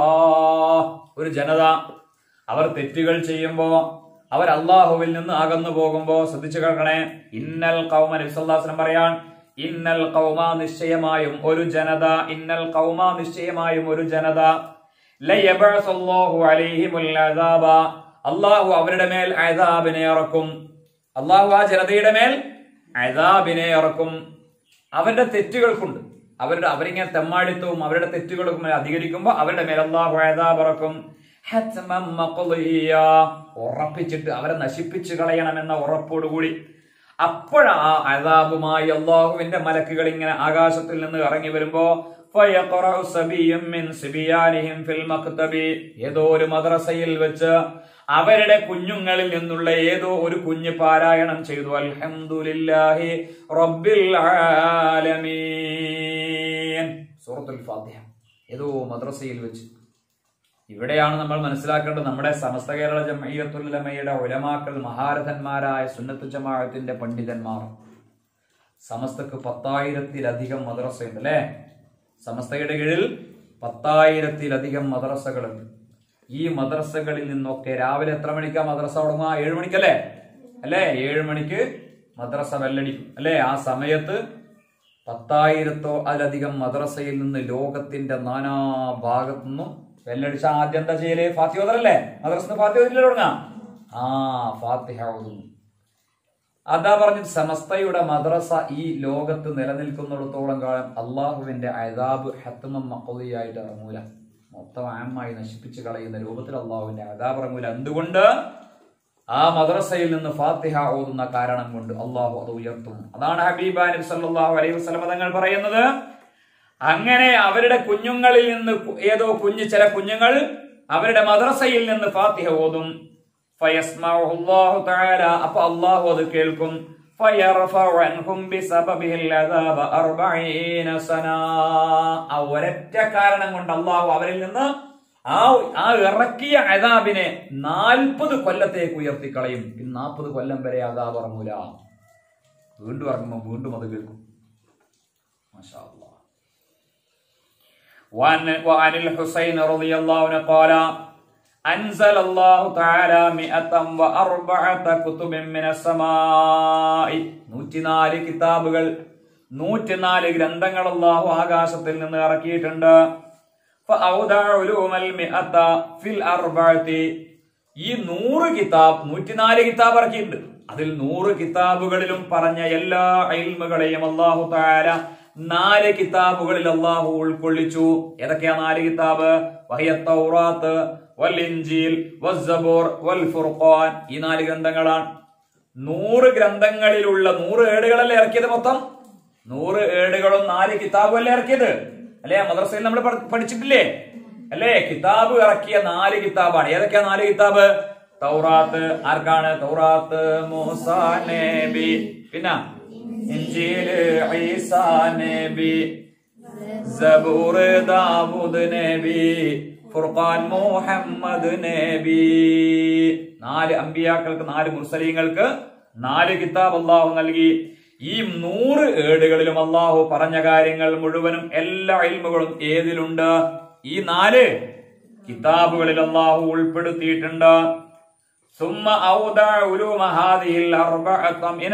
ഒരു ജനത അവർ തെറ്റുകൾ ചെയ്യുമ്പോ അവർ അള്ളാഹുവിൽ നിന്ന് അകന്നു പോകുമ്പോ ശ്രദ്ധിച്ചു കേൾക്കണേ ഇന്നൽ കൗമ നബി സല്ലല്ലാഹു അലൈഹി വസല്ലം പറയാൻ ഇന്നൽ കൗമ നിശ്ചയമായും ഒരു ജനത ഇന്നൽ കൗമ നിശ്ചയമായും ഒരു ജനത ലയബഅസുല്ലാഹു അലൈഹിമുൽ അദാബ അള്ളാഹു അവരുടെ മേൽ അദാബിനെ ഇറക്കും അള്ളാഹു ആ ജനതയുടെ മേൽ അദാബിനെ ഇറക്കും അവരുടെ തെറ്റുകൾക്കുണ്ട് അവരുടെ അവരിങ്ങനെ തെമ്മാടിത്തവും അവരുടെ തെറ്റുകളും അധികരിക്കുമ്പോൾ അവരുടെ മേൽ അള്ളാഹു അദാബ് ഇറക്കും ഹത്മം മഖ്ദിയ. ഉറപ്പിച്ചിട്ട് അവരെ നശിപ്പിച്ചു കളയണമെന്ന ഉറപ്പോടുകൂടി അപ്പോഴാ അതാബുമായി അള്ളാഹുവിന്റെ മലക്കുകൾ ഇങ്ങനെ ആകാശത്തിൽ നിന്ന് ഇറങ്ങി വരുമ്പോ فيقرأ سبي من سبيانهم في المكتب ഏതോ ഒരു മദ്രസയിൽ വെച്ച് അവരുടെ കുഞ്ഞുങ്ങളിൽ നിന്നുള്ള ഏതോ ഒരു കുഞ്ഞ് പാരായണം ചെയ്തു അൽഹംദുലില്ലാഹി റബ്ബിൽ ആലമീൻ സൂറത്തുൽ ഫാത്തിഹ ഏതോ മദ്രസയിൽ വെച്ച് ഇവിടെയാണ് നമ്മൾ മനസ്സിലാക്കേണ്ടത് നമ്മുടെ സമസ്ത കേരള ജമയ്യത്തുല്ലമയുടെ ഉലമാക്കൾ മഹാരഥന്മാരായ സുന്നത്ത് ജമാഅത്തിന്റെ പണ്ഡിതന്മാർ സമസ്തക്ക് പത്തായിരത്തിലധികം മദ്രസയുണ്ട് അല്ലേ സമസ്തയുടെ കീഴിൽ പത്തായിരത്തിലധികം മദ്രസകളുണ്ട് ഈ മദ്രസകളിൽ നിന്നൊക്കെ രാവിലെ എത്ര മണിക്കാ മദ്രസ തുടങ്ങുക ഏഴ് മണിക്കല്ലേ അല്ലേ ഏഴ് മണിക്ക് മദ്രസ ബെല്ലടിക്കും അല്ലേ ആ സമയത്ത് പത്തായിരത്തോ അതിലധികം മദ്രസയിൽ നിന്ന് ലോകത്തിന്റെ നാനാ ഭാഗത്തു നിന്നും ബെല്ലടിച്ച ആദ്യം എന്താ ചെയ്യല് ഫാത്തിഹ ഓതലല്ലേ മദ്രസ ഫാത്തിഹ ഓതില്ലേ തുടങ്ങാം ആ ഫാത്തിഹ ഓതുന്നു അതാ പറഞ്ഞത് സമസ്തയുടെ മദ്രസ ഈ ലോകത്ത് നിലനിൽക്കുന്നിടത്തോളം കാലം അള്ളാഹുവിന്റെ അതാബ് ഹത്തുമം മക്കളിയായിട്ട് ഇറങ്ങൂല മൊത്തം ആമായി നശിപ്പിച്ച് കളയുന്ന രൂപത്തിൽ അള്ളാഹുവിന്റെ അതാബ് ഇറങ്ങൂല എന്തുകൊണ്ട് ആ മദ്രസയിൽ നിന്ന് ഫാത്തിഹ ഓതുന്ന കാരണം കൊണ്ട് അള്ളാഹു അത് ഉയർത്തും അതാണ് ഹബീബ നബി സല്ലല്ലാഹു അലൈഹി വസല്ലം തങ്ങൾ പറയുന്നത് അങ്ങനെ അവരുടെ കുഞ്ഞുങ്ങളിൽ നിന്ന് കു- ഏതോ കുഞ്ഞ് ചില കുഞ്ഞുങ്ങൾ അവരുടെ മദ്രസയിൽ നിന്ന് ഫാത്തിഹ ഓതും ഫയസ്മഉഹു അല്ലാഹു തആല അപ്പൊ അല്ലാഹു അത് കേൾക്കും ഫയർഫഉ അൻഹും ബിസബബിഹിൽ അദാബ 40 സന ആ ഒരൊറ്റ കാരണം കൊണ്ട് അല്ലാഹു അവരിൽ നിന്ന് ആ ആ ഇറക്കിയ അദാബിനെ നാൽപ്പത് കൊല്ലത്തേക്ക് ഉയർത്തി കളയും പിന്നെ നാൽപ്പത് കൊല്ലം വരെ അദാബ് ഇറങ്ങൂല വീണ്ടും ഇറങ്ങുമ്പോൾ വീണ്ടും അത് കേൾക്കും മാഷാ അല്ലാഹ് وعن, وعن الحسين رضي الله عنه قال أنزل الله تعالى مئة وأربعة كتب من السماء നൂറ്റിനാല് കിതാബുകൾ നൂറ്റിനാല് ഗ്രന്ഥങ്ങൾ അള്ളാഹു ആകാശത്തിൽ നിന്ന് ഇറക്കിയിട്ടുണ്ട് فأودع علوم المئة في الأربعة ഈ നൂറ് കിതാബ് നൂറ്റിനാല് കിതാബ് ഇറക്കിയിട്ടുണ്ട് അതിൽ നൂറ് കിതാബുകളിലും പറഞ്ഞ എല്ലാ അയിൽമുകളെയും അള്ളാഹു താര നാല് കിതാബുകളിൽ അള്ളാഹു ഉൾക്കൊള്ളിച്ചു ഏതൊക്കെയാ നാല് കിതാബ് വഹിയ തൗറാത്ത് വൽ ഇൻജീൽ വസ്സബൂർ വൽ ഫുർഖാൻ ഈ നാല് ഗ്രന്ഥങ്ങളാണ് നൂറ് ഗ്രന്ഥങ്ങളിലുള്ള നൂറ് ഏടുകളല്ലേ ഇറക്കിയത് മൊത്തം നൂറ് ഏടുകളും നാല് കിതാബും അല്ലേ ഇറക്കിയത് അല്ലേ മദ്രസയിൽ നമ്മൾ പഠി- പഠിച്ചിട്ടില്ലേ അല്ലേ കിതാബ് ഇറക്കിയ നാല് കിതാബാണ് ഏതൊക്കെയാ നാല് കിതാബ് തൗറാത്ത് ആർക്കാണ് തൗറാത്ത് മൂസാ നബി പിന്നെ ഇഞ്ചീല് ഈസാ നബി സബൂർ ദാവൂദ് നബി ഫുർഖാൻ മുഹമ്മദ് നബി നാല് അമ്പിയാക്കൾക്ക് നാല് മുർസലീങ്ങൾക്ക് നാല് കിതാബ് അള്ളാഹു നൽകി ഈ നൂറ് ഏടുകളിലും അള്ളാഹു പറഞ്ഞ കാര്യങ്ങൾ മുഴുവനും എല്ലാ ഇൽമുകളും ഏതിലുണ്ട് ഈ നാല് കിതാബുകളിൽ അള്ളാഹു ഉൾപ്പെടുത്തിയിട്ടുണ്ട് ثم أودع علوم هذه الأربعة من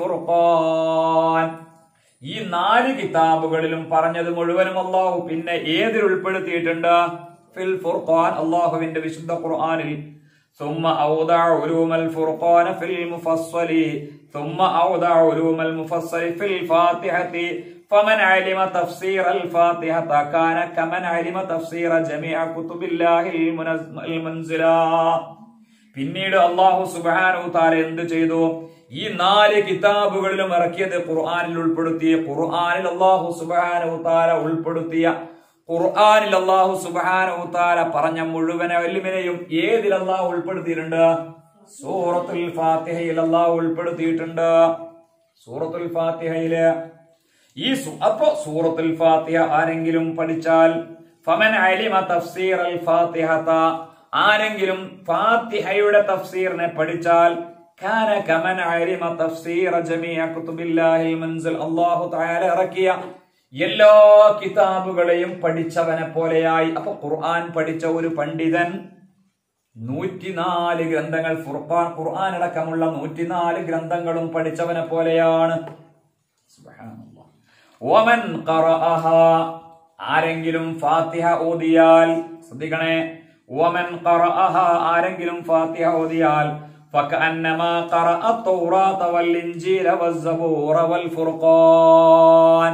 الفرقان ഈ നാല് കിതാബുകളിലും പറഞ്ഞത് മുഴുവനും അള്ളാഹു പിന്നെ ഏതിൽ ഉൾപ്പെടുത്തിയിട്ടുണ്ട് ഫിൽ ഫുർഖാൻ അള്ളാഹുവിന്റെ വിശുദ്ധ ഖുർആനിൽ ثم أودع علوم الفرقان في المفصل ثم أودع علوم المفصل في الفاتحة فمن علم تفسير الفاتحة كان كمن علم تفسير جميع كتب الله المنز- المنزلة പിന്നീട് അള്ളാഹു സുബാനു താര എന്ത് ചെയ്തു ഈ നാല് കിതാബുകളിലും ഇറക്കിയത് ഖുർആനിൽ ഉൾപ്പെടുത്തിയ ഖുർആനിൽ അള്ളാഹു സുബാനു താര ഉൾപ്പെടുത്തിയ ഖുർആനിൽ അള്ളാഹു സുബാനു താര പറഞ്ഞ മുഴുവൻ വല്ലുവിനെയും ഏതിൽ അള്ളാഹു ഉൾപ്പെടുത്തിയിട്ടുണ്ട് സൂറത്തുൽ ഫാത്തിഹയിൽ അള്ളാഹു ഉൾപ്പെടുത്തിയിട്ടുണ്ട് സൂറത്തുൽ ഫാത്തിഹയില് ഈ സു- അപ്പൊ സൂറത്തുൽ ഫാത്തിഹ ആരെങ്കിലും പഠിച്ചാൽ ഫമൻ അലിമ തഫ്സീർ അൽ ഫാത്തിഹത ആരെങ്കിലും ഫാത്തിഹയുടെ തഫ്സീറിനെ പഠിച്ചാൽ കാന കമൻ അലിമ തഫ്സീർ ജമീഅ കുതുബില്ലാഹിൽ മൻസിൽ അല്ലാഹു തആല ഇറക്കിയ എല്ലാ കിതാബുകളെയും പഠിച്ചവനെ പോലെയായി അപ്പൊ ഖുർആൻ പഠിച്ച ഒരു പണ്ഡിതൻ നൂറ്റിനാല് ഗ്രന്ഥങ്ങൾ ഫുർഖാൻ ഖുർആൻ അടക്കമുള്ള നൂറ്റിനാല് ഗ്രന്ഥങ്ങളും പഠിച്ചവനെ പോലെയാണ് സുബ്ഹാനല്ലാഹ്. വമൻ ഖറഅഹ ആരെങ്കിലും ഫാത്തിഹ ഓതിയാൽ ശ്രദ്ധിക്കണേ വമൻ ഖറഅഹ ആരെങ്കിലും ഫാത്തിഹ ഓതിയാൽ فكأنما قرأ التوراة والإنجيل والزبور والفرقان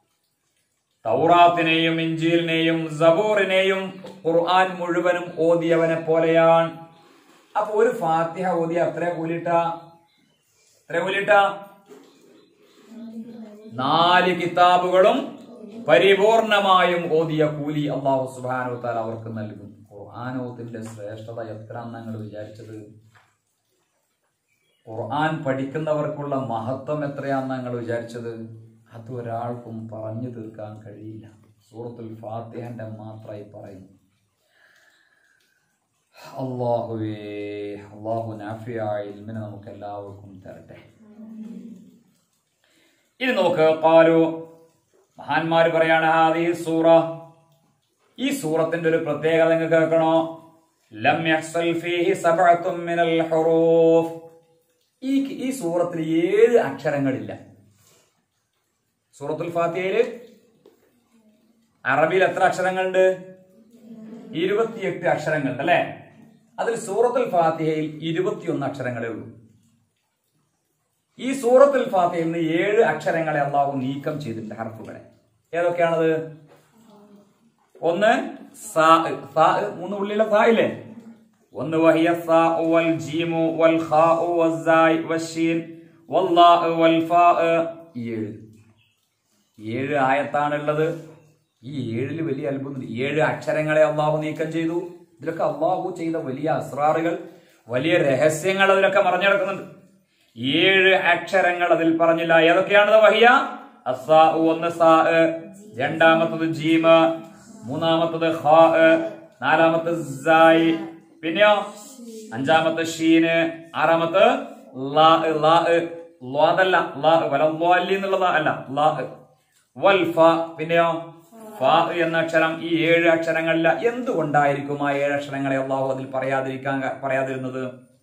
തൗറാത്തിനെയും ഇഞ്ചീലിനെയും സബൂറിനെയും ഖുർആൻ മുഴുവനും ഓതിയവനെ പോലെയാണ് അപ്പൊ ഒരു ഫാത്തിഹ ഓതിയ അത്ര കൂലിട്ട എത്ര കൂലിട്ട നാല് കിതാബുകളും പരിപൂർണമായും ഓതിയ കൂലി അള്ളാഹു സുബാനോ താൽ അവർക്ക് നൽകും ഖുർആാനോത്തിന്റെ ശ്രേഷ്ഠത എത്ര നിങ്ങൾ വിചാരിച്ചത് ഖുർആൻ പഠിക്കുന്നവർക്കുള്ള മഹത്വം എത്രയാന്ന് നിങ്ങൾ വിചാരിച്ചത് അത് ഒരാൾക്കും പറഞ്ഞു തീർക്കാൻ കഴിയില്ല സൂറത്തുൽ ഫാത്തിഹന്റെ മാത്രമായി പറയുന്നു അള്ളാഹുവേ അള്ളാഹു നാഫിയായ ഇൽമിനെ നമുക്ക് എല്ലാവർക്കും തരട്ടെ ഇനി നോക്ക് പാലു മഹാന്മാര് പറയാണ് ഹാദി സൂറ ഈ സൂറത്തിന്റെ ഒരു പ്രത്യേകത നിങ്ങൾക്ക് കേൾക്കണോ ലം യഹ്സൽ ഫീഹി സബഅത്തും മിനൽ ഹുറൂഫ് ഈ ഈ സൂറത്തിൽ ഏഴ് അക്ഷരങ്ങളില്ല സൂറത്തുൽ ഫാത്തിഹയില് അറബിയിൽ എത്ര അക്ഷരങ്ങളുണ്ട് ഇരുപത്തിയെട്ട് അക്ഷരങ്ങൾ അല്ലെ അതിൽ സൂറത്തുൽ ഫാത്തിഹയിൽ ഇരുപത്തിയൊന്ന് അക്ഷരങ്ങളേ ഉള്ളൂ ഈ സൂറത്തുൽ ഫാത്തിഹയിൽ നിന്ന് ഏഴ് അക്ഷരങ്ങളെ അള്ളാഹു നീക്കം ചെയ്തിട്ടുണ്ട് ഹർഫുകളെ ഏതൊക്കെയാണത് ഒന്ന് സാ സാ മൂന്ന് പുള്ളിയിലെ സാ ഇല്ലേ ഒന്ന് വഹിയ സാ വൽ ജീമു വൽ ഖാ വസ്സായ് വശീൻ വല്ലാ വൽ ഫാ ഏഴ് ഏഴ് ആയത്താണുള്ളത് ഈ ഏഴില് വലിയ അത്ഭുതം ഏഴ് അക്ഷരങ്ങളെ അള്ളാഹു നീക്കം ചെയ്തു ഇതിലൊക്കെ അള്ളാഹു ചെയ്ത വലിയ അസ്രാറുകൾ വലിയ രഹസ്യങ്ങൾ അതിലൊക്കെ മറഞ്ഞു കിടക്കുന്നുണ്ട് ഏഴ് അക്ഷരങ്ങൾ അതിൽ പറഞ്ഞില്ല ഏതൊക്കെയാണത് വഹിയ അസാ ഒന്ന് സാ രണ്ടാമത്തത് ജീമ മൂന്നാമത്തത് ഖാ നാലാമത്തെ സായ് പിന്നെയോ അഞ്ചാമത്തെ ഷീന് ആറാമത്തെ ലാ ലാ ലാ അതല്ല ലാ വലി എന്നുള്ളത് അല്ല ലാ വൽ ഫ പിന്നെയോ ഫ എന്ന അക്ഷരം ഈ ഏഴ് അക്ഷരങ്ങളില്ല എന്തുകൊണ്ടായിരിക്കും ആ ഏഴ് അക്ഷരങ്ങളെ അള്ളാഹു അതിൽ പറയാതിരിക്കാൻ പറയാതിരുന്നത്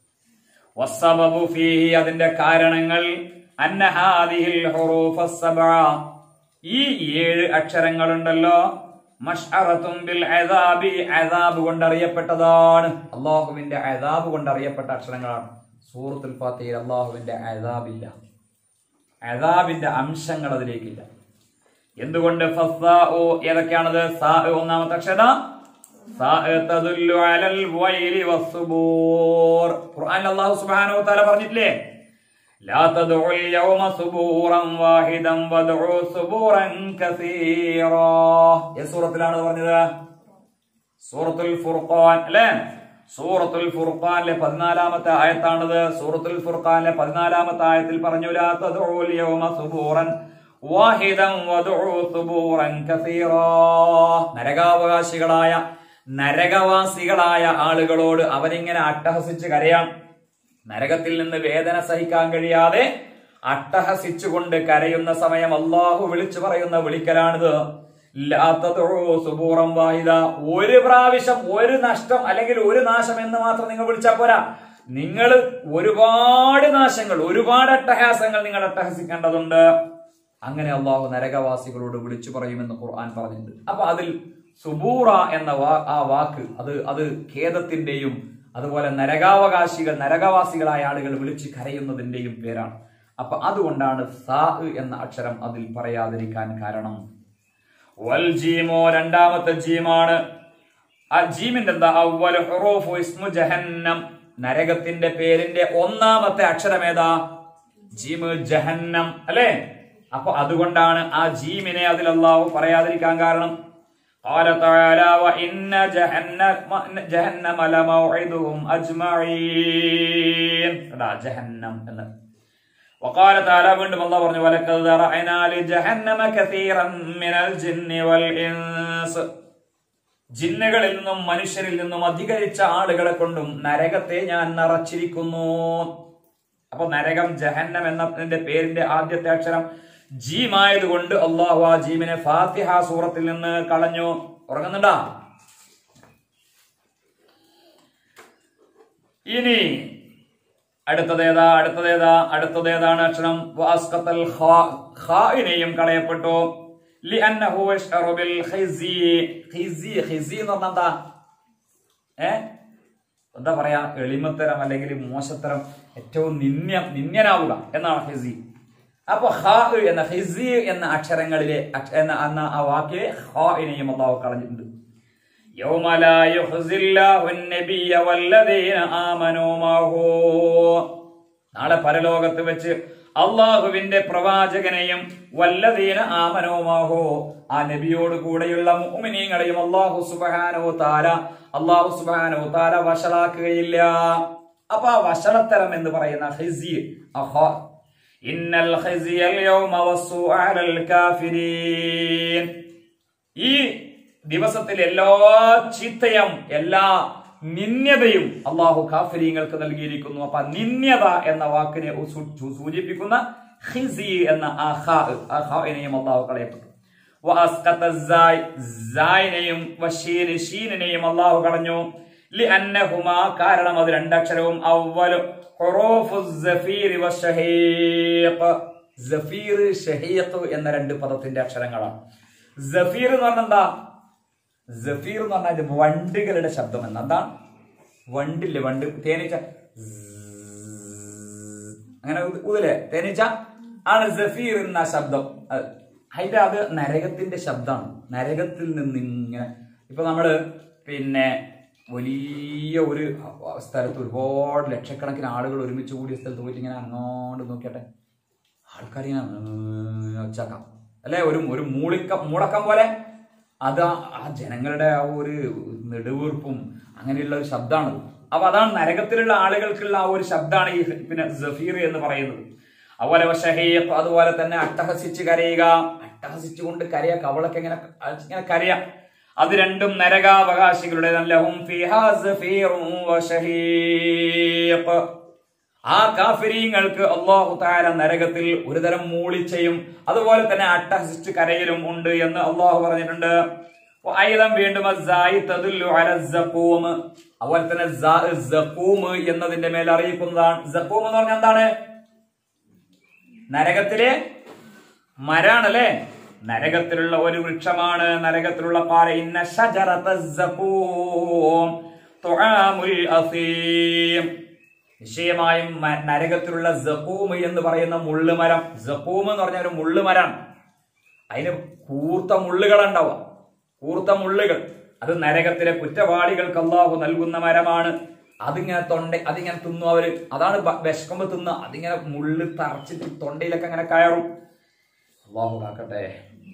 വസ്സബബു ഫീഹി അതിന്റെ കാരണങ്ങൾ അന്ന ഹാദിഹിൽ ഹുറൂഫ് അസ്സബഅ ഈ ഏഴ് അക്ഷരങ്ങളുണ്ടല്ലോ മഷ്അറത്തും ബിൽ അദാബി അദാബ് കൊണ്ട് അറിയപ്പെട്ടതാണ് അള്ളാഹുവിന്റെ അദാബ് കൊണ്ട് അറിയപ്പെട്ട അക്ഷരങ്ങളാണ് സൂറത്തുൽ ഫാത്തിഹയിൽ അള്ളാഹുവിന്റെ അദാബില്ല അദാബിന്റെ അംശങ്ങൾ അതിലേക്കില്ല എന്തുകൊണ്ട് ഫസ്സാഉ ഏതൊക്കെയാണത് സാ ഒന്നാമത്തെ അക്ഷര സാ തദുല്ലു അലൽ വൈലി വസ്സുബൂർ ഖുർആനിൽ അല്ലാഹു സുബ്ഹാനഹു വ തആല പറഞ്ഞിട്ടില്ലേ ലാ തദ്ഉ യൗമ സുബൂറൻ വാഹിദൻ വദ്ഉ സുബൂറൻ കസീറാ ഏത് സൂറത്തിലാണ് ഇത് പറഞ്ഞത് സൂറത്തുൽ ഫുർഖാൻ അല്ലേ സൂറത്തുൽ ഫുർഖാനിലെ പതിനാലാമത്തെ ആയത്താണിത് സൂറത്തുൽ ഫുർഖാനിലെ പതിനാലാമത്തെ ആയത്തിൽ പറഞ്ഞു ലാ തദ്ഉ യൗമ സുബൂറൻ വാഹിദൻ വദ്ഉ സുബൂറൻ കസീറാ നരകാവകാശികളായ നരകവാസികളായ ആളുകളോട് അവരിങ്ങനെ അട്ടഹസിച്ച് കരയാം നരകത്തിൽ നിന്ന് വേദന സഹിക്കാൻ കഴിയാതെ അട്ടഹസിച്ചുകൊണ്ട് കരയുന്ന സമയം അള്ളാഹു വിളിച്ചു പറയുന്ന വിളിക്കലാണിത് ലാ തദ്ഉ സുബൂറൻ വാഹിദ ഒരു പ്രാവശ്യം ഒരു നഷ്ടം അല്ലെങ്കിൽ ഒരു നാശം എന്ന് മാത്രം നിങ്ങൾ വിളിച്ചാൽ പോരാ നിങ്ങൾ ഒരുപാട് നാശങ്ങൾ ഒരുപാട് അട്ടഹാസങ്ങൾ നിങ്ങൾ അട്ടഹസിക്കേണ്ടതുണ്ട് അങ്ങനെ അള്ളാഹു നരകവാസികളോട് വിളിച്ചു പറയുമെന്ന് ഖുർആൻ പറഞ്ഞിട്ടുണ്ട് അപ്പൊ അതിൽ സുബൂറ എന്ന വാ ആ വാക്ക് അത് അത് ഖേദത്തിന്റെയും അതുപോലെ നരകാവകാശികൾ നരകവാസികളായ ആളുകൾ വിളിച്ച് കരയുന്നതിന്റെയും പേരാണ് അപ്പൊ അതുകൊണ്ടാണ് സാ എന്ന അക്ഷരം അതിൽ പറയാതിരിക്കാൻ കാരണം വൽ ജീമോ രണ്ടാമത്തെ ജീമാണ് ആ ജീമിന്റെ എന്താ അവ്വൽ ഹുറൂഫു ഇസ്മു ജഹന്നം നരകത്തിന്റെ പേരിന്റെ ഒന്നാമത്തെ അക്ഷരം ഏതാ ജീമ് ജഹന്നം അല്ലേ അപ്പൊ അതുകൊണ്ടാണ് ആ ജീമിനെ അതിൽ അള്ളാഹു പറയാതിരിക്കാൻ കാരണം قال تعالى وإن جهنم جهنم لموعدهم أجمعين എടാ ജഹന്നം എന്ന് وقال تعالى വീണ്ടും അള്ളാഹു പറഞ്ഞു ولقد ذرأنا لجهنم كثيرا من الجن والإنس ജിന്നുകളിൽ നിന്നും മനുഷ്യരിൽ നിന്നും അധികരിച്ച ആളുകളെ കൊണ്ടും നരകത്തെ ഞാൻ നിറച്ചിരിക്കുന്നു അപ്പൊ നരകം ജഹന്നം എന്നതിന്റെ പേരിന്റെ ആദ്യത്തെ അക്ഷരം ജീമായതുകൊണ്ട് അള്ളാഹു ആ ജീമിനെ ഫാത്തിഹ സൂറത്തിൽ നിന്ന് കളഞ്ഞു ഉറങ്ങുന്നുണ്ടാ ഇനി അടുത്തതേതാ അടുത്തതേതാ അടുത്തതേതാണ് അക്ഷരം വാസ്കത്തൽ ഖാഇനെയും കളയപ്പെട്ടു ലിഅന്നഹു യശ്അറു ബിൽ ഖിസി ഖിസി ഖിസി എന്ന് പറഞ്ഞാ എന്താ ഏ എന്താ പറയാ എളിമത്തരം അല്ലെങ്കിൽ മോശത്തരം ഏറ്റവും നിന്യ നിന്യനാവുക എന്നാണ് ഹിസി അപ്പൊ ഹ എന്ന ഹിസി എന്ന അക്ഷരങ്ങളിലെ അക്ഷ- എന്ന എന്ന ആ വാക്കിലെ ഹാഇനെയും അള്ളാഹു കളഞ്ഞിട്ടുണ്ട് يوم لا يخزي الله النبي والذين آمنوا معه നാളെ പരലോകത്ത് വെച്ച് അള്ളാഹുവിന്റെ പ്രവാചകനെയും വല്ലതീന ആമനോമാഹോ ആ നബിയോട് കൂടെയുള്ള മുഅ്മിനീങ്ങളെയും അള്ളാഹു സുബ്ഹാനഹു താല അള്ളാഹു സുബ്ഹാനഹു താല വഷളാക്കുകയില്ല അപ്പൊ ആ വഷളത്തരം എന്ന് പറയുന്ന ഹിസി അഹോ ഇന്നൽ ഖിസിയൽ യൗമ വസ്സുഅ അലൽ കാഫിരീൻ ഈ ദിവസത്തിൽ എല്ലാ ചീത്തയും എല്ലാ നിന്യതയും അള്ളാഹു കാഫിരീങ്ങൾക്ക് നൽകിയിരിക്കുന്നു അപ്പൊ നിന്യത എന്ന വാക്കിനെ സൂ- സൂ- സൂചിപ്പിക്കുന്ന ഖിസി എന്ന ആ ഖാ, ആ ഖാഇനെയും അള്ളാഹു കളയപ്പെട്ടു വഅസ്ഖത സായ്, സായിനെയും വശീന് ഷീനിനെയും അള്ളാഹു കളഞ്ഞു ലിഅന്നഹുമാ കാരണം അത് രണ്ടക്ഷരവും അവ്വലു ഹുറൂഫു സഫീർ വശഹീഖ് സഫീർ ഷഹീഖ് എന്ന രണ്ട് പദത്തിന്റെ അക്ഷരങ്ങളാണ് സഫീർ എന്ന് പറഞ്ഞാൽ എന്താ സഫീർ എന്ന് പറഞ്ഞാൽ വണ്ടുകളുടെ ശബ്ദം എന്ന് എന്താ വണ്ടില്ലേ വണ്ട് തേനീച്ച സ് അങ്ങനെ ഉ- ഊതില്ലേ തേനീച്ച ആണ് സഫീർ എന്ന ശബ്ദം അത് അതിന്റെ അത് നരകത്തിന്റെ ശബ്ദമാണ് നരകത്തിൽ നിന്ന് ഇങ്ങനെ ഇപ്പൊ നമ്മള് പിന്നെ വലിയ ഒരു സ്ഥലത്ത് ഒരുപാട് ലക്ഷക്കണക്കിന് ആളുകൾ ഒരുമിച്ച് കൂടിയ സ്ഥലത്ത് പോയിട്ട് ഇങ്ങനെ അങ്ങോട്ട് നോക്കിയട്ടെ ആൾക്കാരിങ്ങനെ ഒച്ചാക്കാം അല്ലെ ഒരു ഒരു മൂളിക്കം മൂളക്കം പോലെ അത് ആ- ആ ജനങ്ങളുടെ ആ ഒരു നെടുവീർപ്പും അങ്ങനെയുള്ള ഒരു ശബ്ദമാണ് അപ്പൊ അതാണ് നരകത്തിലുള്ള ആളുകൾക്കുള്ള ആ ഒരു ശബ്ദമാണ് ഈ പിന്നെ സഫീർ എന്ന് പറയുന്നത് അതുപോലെ വശഹീഖ് അതുപോലെ തന്നെ അട്ടഹസിച്ച് കരയുക അട്ടഹസിച്ചുകൊണ്ട് കരയ കവളൊക്കെ ഇങ്ങനെ ഇങ്ങനെ കരയാ അത് രണ്ടും നരകാവകാശികളുടെ ലഹും ഫിഹാ സഫീറും വശഹീഖ് ആ കാഫിരീങ്ങൾക്ക് അള്ളാഹു താര നരകത്തിൽ ഒരുതരം മൂളിച്ചയും അതുപോലെ തന്നെ അട്ടഹസിച്ച് കരയിലും ഉണ്ട് എന്ന് അള്ളാഹു പറഞ്ഞിട്ടുണ്ട് ആയുധം വീണ്ടും അസ്സായി തദുല്ലു അല സഖൂം. അതുപോലെ തന്നെ സ- സഖൂം എന്നതിന്റെ മേൽ അറിയിക്കുന്നതാണ് സഖൂം എന്ന് പറഞ്ഞാൽ എന്താണ് നരകത്തിലെ മരാണല്ലേ നരകത്തിലുള്ള ഒരു വൃക്ഷമാണ് നരകത്തിലുള്ള പാറ ഇന്ന ഷജറത സഖൂം തുആമുൽ അസീം നിശ്ചയമായും മ- നരകത്തിലുള്ള സഖൂം എന്ന് പറയുന്ന മുള്ളുമരം സഖൂം എന്ന് പറഞ്ഞ ഒരു മുള്ളുമരം അതിന് കൂർത്ത മുള്ളുകൾ ഉണ്ടാവുക കൂർത്ത മുള്ളുകൾ അത് നരകത്തിലെ കുറ്റവാളികൾക്ക് അള്ളാഹു നൽകുന്ന മരമാണ് അതിങ്ങനെ തൊണ്ട അതിങ്ങനെ തിന്നു അവര് അതാണ് ബ- വിശക്കുമ്പോ തിന്നുക അതിങ്ങനെ മുള്ള് തറച്ചിട്ട് തൊണ്ടയിലൊക്കെ അങ്ങനെ കയറും അള്ളാഹു കാക്കട്ടെ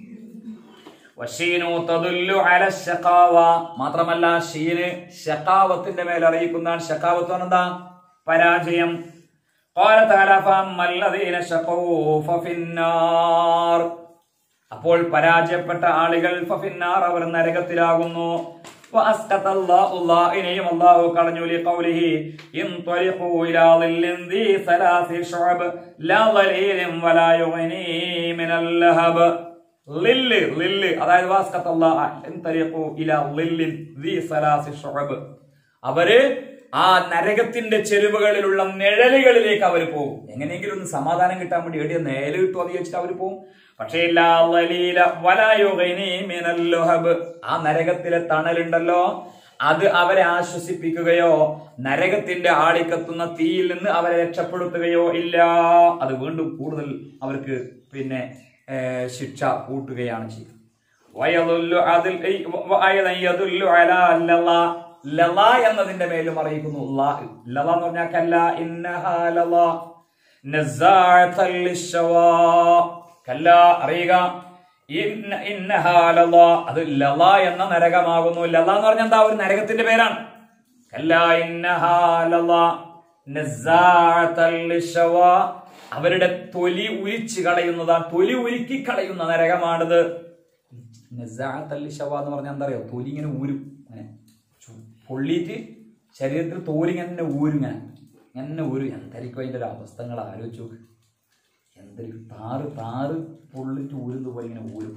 വശീനു തദുല്ലു അല ശഖാവ മാത്രമല്ല ഷീന് ശഖാവത്തിന്റെ മേൽ അറിയിക്കുന്നതാണ് ശഖാവത്ത് എന്ന് എന്താ പരാജയം قال تعالى فأما الذين شقوا ففي النار അപ്പോൾ പരാജയപ്പെട്ട ആളുകൾ ഫഫിന്നാർ അവർ നരകത്തിലാകുന്നു وأسقط الله الله الله കളഞ്ഞു لقوله انطلقوا إلى ظل ذي ثلاث شعب لا ظليل ولا يغني من اللهب ലില്ല് ലില്ല് അതായത് വാസ്കത്ത് അല്ലാഹ് എന്തരിഖു ഇലാ ലില്ലിൻ ദി സലാസി ശുഅബ് അവര് ആ നരകത്തിന്റെ ചെരുവുകളിലുള്ള നിഴലുകളിലേക്ക് അവർ പോകും എങ്ങനെയെങ്കിലും ഒന്ന് സമാധാനം കിട്ടാൻ വേണ്ടി എവിടെയോ നേരെ കിട്ടും അത് ചോദിച്ചിട്ട് അവർ പോകും പക്ഷേ ലാ ളലീല വലാ യുഗ്നി മിനൽ ലുഹബ്. ആ നരകത്തിലെ തണലുണ്ടല്ലോ അത് അവരെ ആശ്വസിപ്പിക്കുകയോ നരകത്തിന്റെ ആളിക്കത്തുന്ന തീയിൽ നിന്ന് അവരെ രക്ഷപ്പെടുത്തുകയോ ഇല്ല അത് വീണ്ടും കൂടുതൽ അവർക്ക് പിന്നെ ഏഹ്, ശിക്ഷ കൂട്ടുകയാണ് ചെയ്യുന്നത് വയദുല്ലു അതിൽ ഈ വ- അയ്യദൻ യദുല്ലു അലാ ലള. ലള എന്നതിന്റെ മേലും അറിയിക്കുന്നു ലാ. ലള എന്ന് പറഞ്ഞാൽ കല്ല ഇന്നഹാ ലള. നസ്സാഅത്തൻ ലിശ്ശവാ. കല്ല അറിയുക ഇന്ന- ഇന്നഹാ ലള. അത് ലള എന്ന നരകമാകുന്നു ലള എന്ന് പറഞ്ഞാൽ എന്താ ഒരു നരകത്തിന്റെ പേരാണ് കല്ല ഇന്നഹാ ലള. നസ്സാഅത്തൻ ലിശ്ശവാ. അവരുടെ തൊലി ഉരിച്ചു കളയുന്നതാണ് തൊലി ഉരുക്കി കളയുന്ന നരകമാണിത് നസാഅത്തല്ലി ശവ എന്ന് പറഞ്ഞാൽ എന്താ അറിയോ തൊലി ഇങ്ങനെ ഊരും അങ്ങനെ ചു- പൊള്ളിയിട്ട് ശരീരത്തിൽ തോലി ഇങ്ങനെ ഊരും ഇങ്ങനെ ഇങ്ങനെ ഊരും എന്തായിരിക്കും അതിന്റെ ഒരു അവസ്ഥകൾ ആലോചിച്ചു നോക്ക് എന്തൊരു താറ് താറ് പൊള്ളിട്ട് ഊരുന്നത് പോലെ ഇങ്ങനെ ഊരും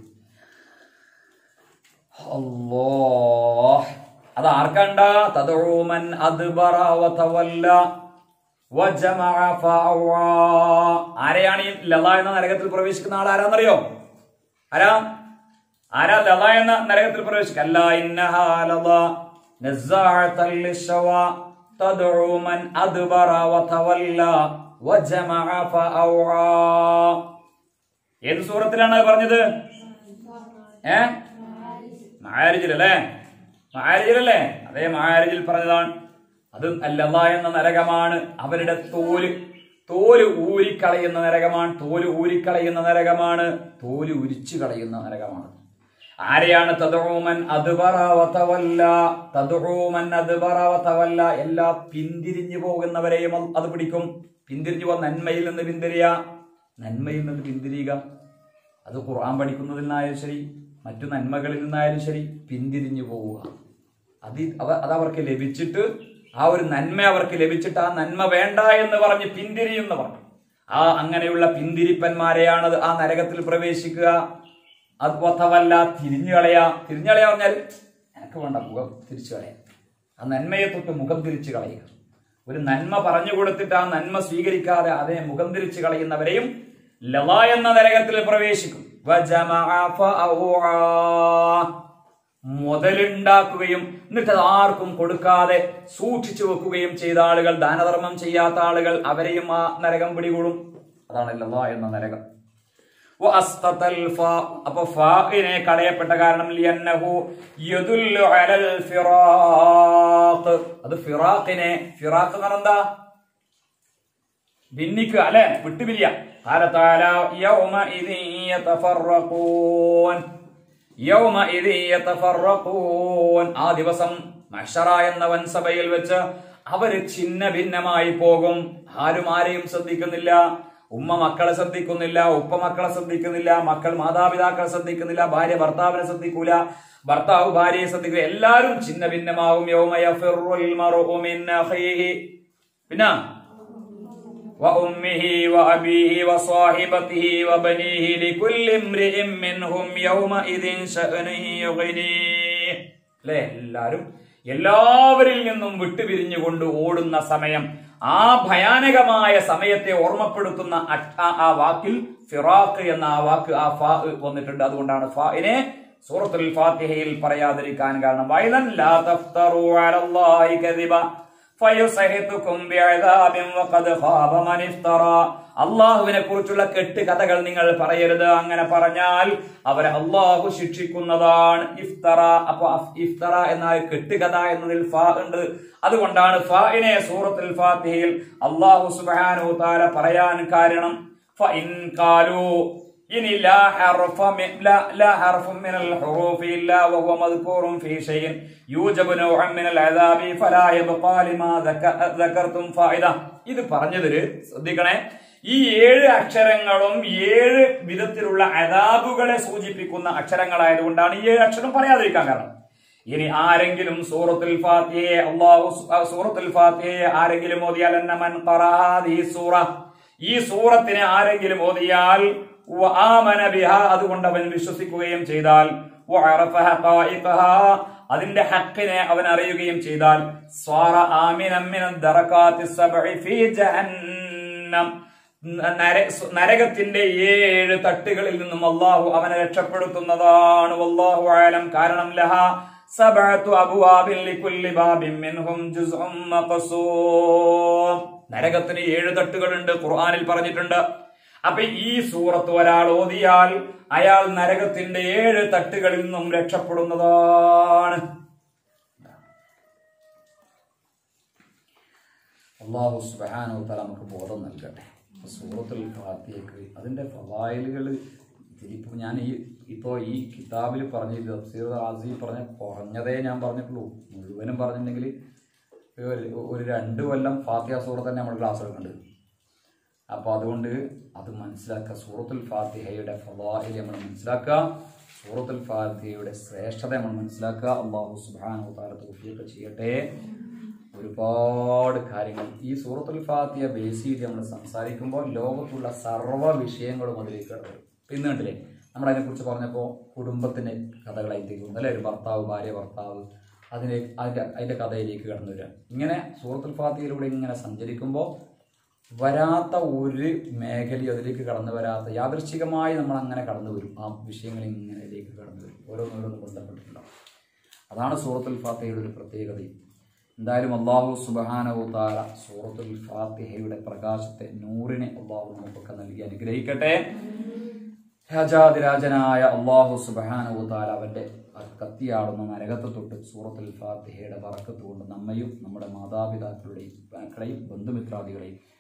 അല്ലോ അത് ആർക്കണ്ട തദൂമൻ അദ്ബറ വതവല്ല വജമഅ ഫഅവ. ആരെയാണ് ഈ ലള എന്ന നരകത്തിൽ പ്രവേശിക്കുന്ന ആൾ ആരാന്നറിയോ ആരാ ആരാ ലള എന്ന നരകത്തിൽ പ്രവേശിക്കുക അല്ല ഇന്നഹാ ലള നസ്സാഅത്തൻ ലിശ്ശവ തദ്ഉ മൻ അദ്ബറ വതവല്ല വജമഅ ഫഅവ. ഏത് സൂറത്തിലാണ് അത് പറഞ്ഞത് ഏ മാരിജിലല്ലേ മാരിജിലല്ലേ അതേ മാരിജിൽ പറഞ്ഞതാണ് അത് അല്ലല്ല എന്ന നരകമാണ് അവരുടെ തോല് തോല് ഊരിക്കളയുന്ന നരകമാണ് തോല് ഊരിക്കളയുന്ന നരകമാണ് തോല് ഉരിച്ചു കളയുന്ന നരകമാണ് ആരെയാണ് തദൂമൻ അതുപറവതവല്ല തദൂമൻ അതുപറവതവല്ല എല്ലാ പിന്തിരിഞ്ഞു പോകുന്നവരെയും അത് പിടിക്കും പിന്തിരിഞ്ഞു പോ നന്മയിൽ നിന്ന് പിന്തിരിയ നന്മയിൽ നിന്ന് പിന്തിരിയുക അത് ഖുർആൻ പഠിക്കുന്നതിൽ നിന്നായാലും ശരി മറ്റു നന്മകളിൽ നിന്നായാലും ശരി പിന്തിരിഞ്ഞു പോവുക അത് അവ അത് അവർക്ക് ലഭിച്ചിട്ട് ആ ഒരു നന്മ അവർക്ക് ലഭിച്ചിട്ട് ആ നന്മ വേണ്ട എന്ന് പറഞ്ഞ് പിന്തിരിയുന്നവർ ആ അങ്ങനെയുള്ള പിന്തിരിപ്പന്മാരെയാണത് ആ നരകത്തിൽ പ്രവേശിക്കുക അത് പൊത്തവല്ല തിരിഞ്ഞു കളയാ തിരിഞ്ഞു കളയാ പറഞ്ഞാൽ എനിക്ക് വേണ്ട മുഖം തിരിച്ചു കളയാം ആ നന്മയെ തൊട്ട് മുഖം തിരിച്ചു കളയുക ഒരു നന്മ പറഞ്ഞു കൊടുത്തിട്ട് ആ നന്മ സ്വീകരിക്കാതെ അതിനെ മുഖം തിരിച്ചു കളയുന്നവരെയും ലവ എന്ന നരകത്തിൽ പ്രവേശിക്കും വജമഅ ഫഅൗആ. മുതലുണ്ടാക്കുകയും എന്നിട്ട് അത് ആർക്കും കൊടുക്കാതെ സൂക്ഷിച്ചു വെക്കുകയും ചെയ്ത ആളുകൾ ദാനധർമ്മം ചെയ്യാത്ത ആളുകൾ അവരെയും ആ നരകം പിടികൂടും അതാണ് ലവ എന്ന നരകം വഅസ്തതൽ ഫാ. അപ്പൊ ഫാഇനെ കളയപ്പെട്ട കാരണം ലിയന്നഹു യദുല്ലു അലൽ ഫിറാഖ് അത് ഫിറാഖിനെ ഫിറാഖ് എന്ന് പറഞ്ഞാൽ എന്താ ഭിന്നിക്കുക അല്ലെ വിട്ടുപിരിയ قال تعالى يومئذ يتفرقون يومئذ يتفرقون ആ ദിവസം മഷറ എന്ന വൻസഭയിൽ വെച്ച് അവര് ഛിന്ന ഭിന്നമായി പോകും ആരും ആരെയും ശ്രദ്ധിക്കുന്നില്ല ഉമ്മ മക്കളെ ശ്രദ്ധിക്കുന്നില്ല ഉപ്പ മക്കളെ ശ്രദ്ധിക്കുന്നില്ല മക്കൾ മാതാപിതാക്കളെ ശ്രദ്ധിക്കുന്നില്ല ഭാര്യ ഭർത്താവിനെ ശ്രദ്ധിക്കൂല ഭർത്താവ് ഭാര്യയെ ശ്രദ്ധിക്കില്ല എല്ലാവരും ഛിന്ന ഭിന്നമാകും യൗമ യഫിറുൽ മർഉ മിൻ അഖീഹി പിന്നെ وأمه وأبيه وصاحبته وبنيه لكل امرئ منهم يومئذ شأن يغنيه അല്ലെ എല്ലാരും എല്ലാവരിൽ നിന്നും വിട്ടുപിരിഞ്ഞുകൊണ്ട് ഓടുന്ന സമയം ആ ഭയാനകമായ സമയത്തെ ഓർമ്മപ്പെടുത്തുന്ന അ- ആ- ആ വാക്കിൽ ഫിറാഖ് എന്ന ആ വാക്ക് ആ ഫാ വന്നിട്ടുണ്ട് അതുകൊണ്ടാണ് ഫാഇനെ സൂറത്തുൽ ഫാത്തിഹയിൽ പറയാതിരിക്കാൻ കാരണം വൈലൻ ലാ തഫ്തറു അലല്ലാഹി കദിബ ഫയുസഹിതുക്കും ബിഅദാബിൻ വഖദ് ഖാബ മൻ ഇഫ്തറ അള്ളാഹുവിനെ കുറിച്ചുള്ള കെട്ട് കഥകൾ നിങ്ങൾ പറയരുത് അങ്ങനെ പറഞ്ഞാൽ അവരെ അള്ളാഹു ശിക്ഷിക്കുന്നതാണ് ഇഫ്തറ അപ്പൊ അഫ്- ഇഫ്തറ എന്നാൽ കെട്ടുകഥ എന്നതിൽ ഫാ ഉണ്ട് അതുകൊണ്ടാണ് ഫാഇനെ സൂറത്തുൽ ഫാത്തിഹയിൽ അള്ളാഹു സുബ്ഹാനഹു തആല പറയാൻ കാരണം ഫഇൻ ഖാലു ഇനി ലാ ഹർഫ മി- ലാ- ലാ ഹർഫും മിനൽ ഹുറൂഫി ഇല്ലാ വഹുവ മദ്കൂറും ഫീ ഷൈഇൻ യൂജബു നൗഅൻ മിനൽ അദാബി ഫലാ യബ്ഖാ ലിമാ ദക- ദകർതും ഫായിദ ഇത് പറഞ്ഞതില് ശ്രദ്ധിക്കണേ ഈ ഏഴ് അക്ഷരങ്ങളും ഏഴ് വിധത്തിലുള്ള അദാബുകളെ സൂചിപ്പിക്കുന്ന അക്ഷരങ്ങളായതുകൊണ്ടാണ് ഈ ഏഴ് അക്ഷരം പറയാതിരിക്കാൻ കാരണം ഇനി ആരെങ്കിലും സൂറത്തുൽ ഫാത്തിഹയെ അല്ലാഹു സു- സൂറത്തുൽ ഫാത്തിഹയെ ആരെങ്കിലും ഓതിയാൽ അന്ന മൻ ഖറഅ ഹാദിഹി സൂറ ഈ സൂറത്തിനെ ആരെങ്കിലും ഓതിയാൽ വആമന ബിഹാ അതുകൊണ്ട് അവൻ വിശ്വസിക്കുകയും ചെയ്താൽ വഅറഫ ഹഖായിഖഹാ അതിന്റെ ഹക്കിനെ അവൻ അറിയുകയും ചെയ്താൽ സ്വാറ ആമിനൻ മിനദ് ദറകാത്തി സബ്ഇ ഫീ ജഹന്നം നര- നരകത്തിന്റെ ഏഴ് തട്ടുകളിൽ നിന്നും അള്ളാഹു അവനെ രക്ഷപ്പെടുത്തുന്നതാണ് വല്ലാഹു ആലം കാരണം ലഹ സബഅത്തു അബ്വാബിൻ ലികുല്ലി ബാബിൻ മിൻഹും ജുസ്ഉം മഖ്സൂം നരകത്തിന് ഏഴ് തട്ടുകളുണ്ട് ഖുർആനിൽ പറഞ്ഞിട്ടുണ്ട് അപ്പൊ ഈ സൂറത്ത് ഒരാൾ ഓതിയാൽ അയാൾ നരകത്തിന്റെ ഏഴ് തട്ടുകളിൽ നിന്നും രക്ഷപ്പെടുന്നതാണ് അള്ളാഹു സുബ്ഹാനഹു തആല നമുക്ക് ബോധം നൽകട്ടെ അപ്പൊ സൂറത്തുൽ ഫാത്തിഹയ്ക്ക് അതിന്റെ ഫവായിലുകൾ ഇതിലിപ്പോ ഞാൻ ഈ ഇപ്പോ ഈ കിതാബിൽ പറഞ്ഞ ഈ തഫ്സീർ റാസി പറഞ്ഞ കുറഞ്ഞതേ ഞാൻ പറഞ്ഞിട്ടുള്ളൂ മുഴുവനും പറഞ്ഞിട്ടുണ്ടെങ്കിൽ ഒരു- ഒരു രണ്ട് കൊല്ലം ഫാത്തിഹ സൂറത്ത് തന്നെ നമ്മൾ ക്ലാസ് എടുക്കേണ്ടത് അപ്പോൾ അതുകൊണ്ട് അത് മനസ്സിലാക്കുക സൂറത്തുൽ ഫാത്തിഹയുടെ ഫവായിൽ നമ്മൾ മനസ്സിലാക്കുക സൂറത്തുൽ ഫാത്തിഹയുടെ ശ്രേഷ്ഠത നമ്മൾ മനസ്സിലാക്കുക അള്ളാഹു സുബ്ഹാനഹു തആല തൗഫീഖ് ചെയ്യട്ടെ ഒരുപാട് കാര്യങ്ങൾ ഈ സൂറത്തുൽ ഫാത്തിഹ ബേസ് ചെയ്ത് നമ്മൾ സംസാരിക്കുമ്പോൾ ലോകത്തുള്ള സർവ്വ വിഷയങ്ങളും അതിലേക്ക് കടന്നു വരും ഇപ്പൊ ഇന്ന് കണ്ടില്ലേ നമ്മൾ അതിനെക്കുറിച്ച് പറഞ്ഞപ്പോൾ കുടുംബത്തിന്റെ കഥകളായിട്ട് തോന്നുന്നു അല്ലെ ഒരു ഭർത്താവ് ഭാര്യ ഭർത്താവ് അതിനെ അതിന്റെ അതിന്റെ കഥയിലേക്ക് കടന്നു വരിക ഇങ്ങനെ സൂറത്തുൽ ഫാത്തിഹയിലൂടെ ഇങ്ങനെ സഞ്ചരിക്കുമ്പോൾ വരാത്ത ഒരു മേഖലയും അതിലേക്ക് കടന്നു വരാത്ത യാദൃശ്ചികമായി നമ്മൾ അങ്ങനെ കടന്നു വരും ആ വിഷയങ്ങൾ ഇങ്ങനെ ഇതിലേക്ക് കടന്നു വരും ഓരോന്നോരോന്ന് ബന്ധപ്പെട്ടിട്ടുണ്ടാവും അതാണ് സൂറത്തുൽ ഫാത്തിഹയുടെ ഒരു പ്രത്യേകതയും എന്തായാലും അള്ളാഹു സുബഹാനവു താര സൂറത്തുൽ ഫാത്തിഹയുടെ പ്രകാശത്തെ നൂറിനെ അള്ളാഹു നമുക്കൊക്കെ നൽകി അനുഗ്രഹിക്കട്ടെ രാജാതിരാജനായ അള്ളാഹു സുബഹാനവു താര അവന്റെ ആ കത്തിയാടുന്ന നരകത്തെ തൊട്ട് സൂറത്തുൽ ഫാത്തിഹയുടെ വറക്കത്ത് കൊണ്ട് നമ്മയും നമ്മുടെ മാതാപിതാക്കളുടെയും മക്കളെയും ബന്ധുമിത്രാദികളെയും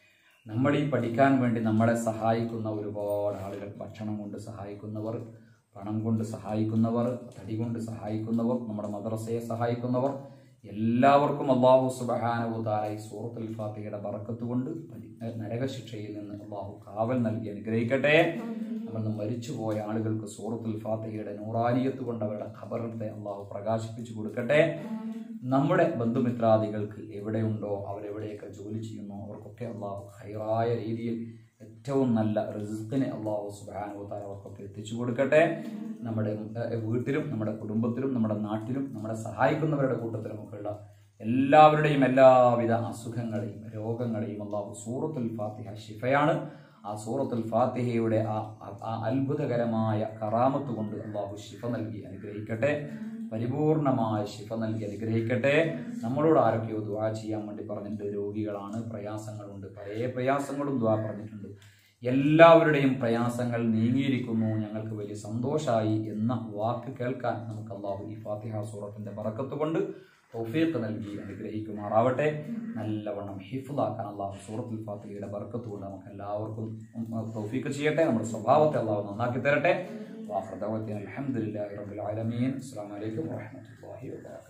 നമ്മൾ ഈ പഠിക്കാൻ വേണ്ടി നമ്മളെ സഹായിക്കുന്ന ഒരുപാട് ആളുകൾ ഭക്ഷണം കൊണ്ട് സഹായിക്കുന്നവർ പണം കൊണ്ട് സഹായിക്കുന്നവർ തടി കൊണ്ട് സഹായിക്കുന്നവർ നമ്മുടെ മദ്രസയെ സഹായിക്കുന്നവർ എല്ലാവർക്കും അള്ളാഹു സുബഹാനവു താല ഈ സൂറത്തുൽ ഫാത്തിഹയുടെ ബറക്കത്ത് കൊണ്ട് പരി- നരകശിക്ഷയിൽ നിന്ന് അള്ളാഹു കാവൽ നൽകി അനുഗ്രഹിക്കട്ടെ നമ്മൾ മരിച്ചുപോയ ആളുകൾക്ക് സൂറത്തുൽ ഫാത്തിഹയുടെ നൂറാനിയത്ത് കൊണ്ട് അവരുടെ ഖബറത്തെ അള്ളാഹു പ്രകാശിപ്പിച്ചു കൊടുക്കട്ടെ നമ്മുടെ ബന്ധുമിത്രാദികൾക്ക് എവിടെയുണ്ടോ അവരെവിടെയൊക്കെ ജോലി ചെയ്യുന്നു അവർക്കൊക്കെ അള്ളാഹു ഹൈറായ രീതിയിൽ ഏറ്റവും നല്ല റിസ്ക്കിനെ അള്ളാഹു സുബാനു താല അവർക്കൊക്കെ എത്തിച്ചു കൊടുക്കട്ടെ നമ്മുടെ ഏഹ്, വീട്ടിലും നമ്മുടെ കുടുംബത്തിലും നമ്മുടെ നാട്ടിലും നമ്മുടെ സഹായിക്കുന്നവരുടെ കൂട്ടത്തിലും ഒക്കെയുള്ള എല്ലാവരുടെയും എല്ലാവിധ അസുഖങ്ങളെയും രോഗങ്ങളെയും അള്ളാഹു സൂറത്തുൽ ഫാത്തിഹ ഷിഫയാണ് ആ സൂറത്തുൽ ഫാത്തിഹയുടെ ആ ആ- ആ അത്ഭുതകരമായ കറാമത്ത് കൊണ്ട് അള്ളാഹു ഷിഫ നൽകി അനുഗ്രഹിക്കട്ടെ പരിപൂർണമായ ശിഫ നൽകി അനുഗ്രഹിക്കട്ടെ നമ്മളോട് ആരൊക്കെയോ ദ്വാ ചെയ്യാൻ വേണ്ടി പറഞ്ഞിട്ടുണ്ട് രോഗികളാണ് പ്രയാസങ്ങളുണ്ട് പല പ്രയാസങ്ങളും ദ്വാ പറഞ്ഞിട്ടുണ്ട് എല്ലാവരുടെയും പ്രയാസങ്ങൾ നീങ്ങിയിരിക്കുന്നു ഞങ്ങൾക്ക് വലിയ സന്തോഷമായി എന്ന വാക്ക് കേൾക്കാൻ നമുക്ക് അള്ളാഹു ഈ ഫാത്തിഹ സൂറത്തിന്റെ ബറക്കത്ത് കൊണ്ട് തൗഫീഖ് നൽകി അനുഗ്രഹിക്കുമാറാവട്ടെ നല്ലവണ്ണം ഹിഫുദാക്കാൻ അള്ളാഹു സൂറത്തുൽ ഫാത്തിഹയുടെ ബർക്കത്ത് കൊണ്ട് നമുക്ക് എല്ലാവർക്കും ഉം, തൗഫീഖ് ചെയ്യട്ടെ നമ്മുടെ സ്വഭാവത്തെ അള്ളാഹു നന്നാക്കി തരട്ടെ വാഹൃദവത്തിന് അലഹമുല്ലാ റബുൽ ആലമീൻ അസ്സാം വലൈക്കും വാഹമത്തല്ലാഹി വാ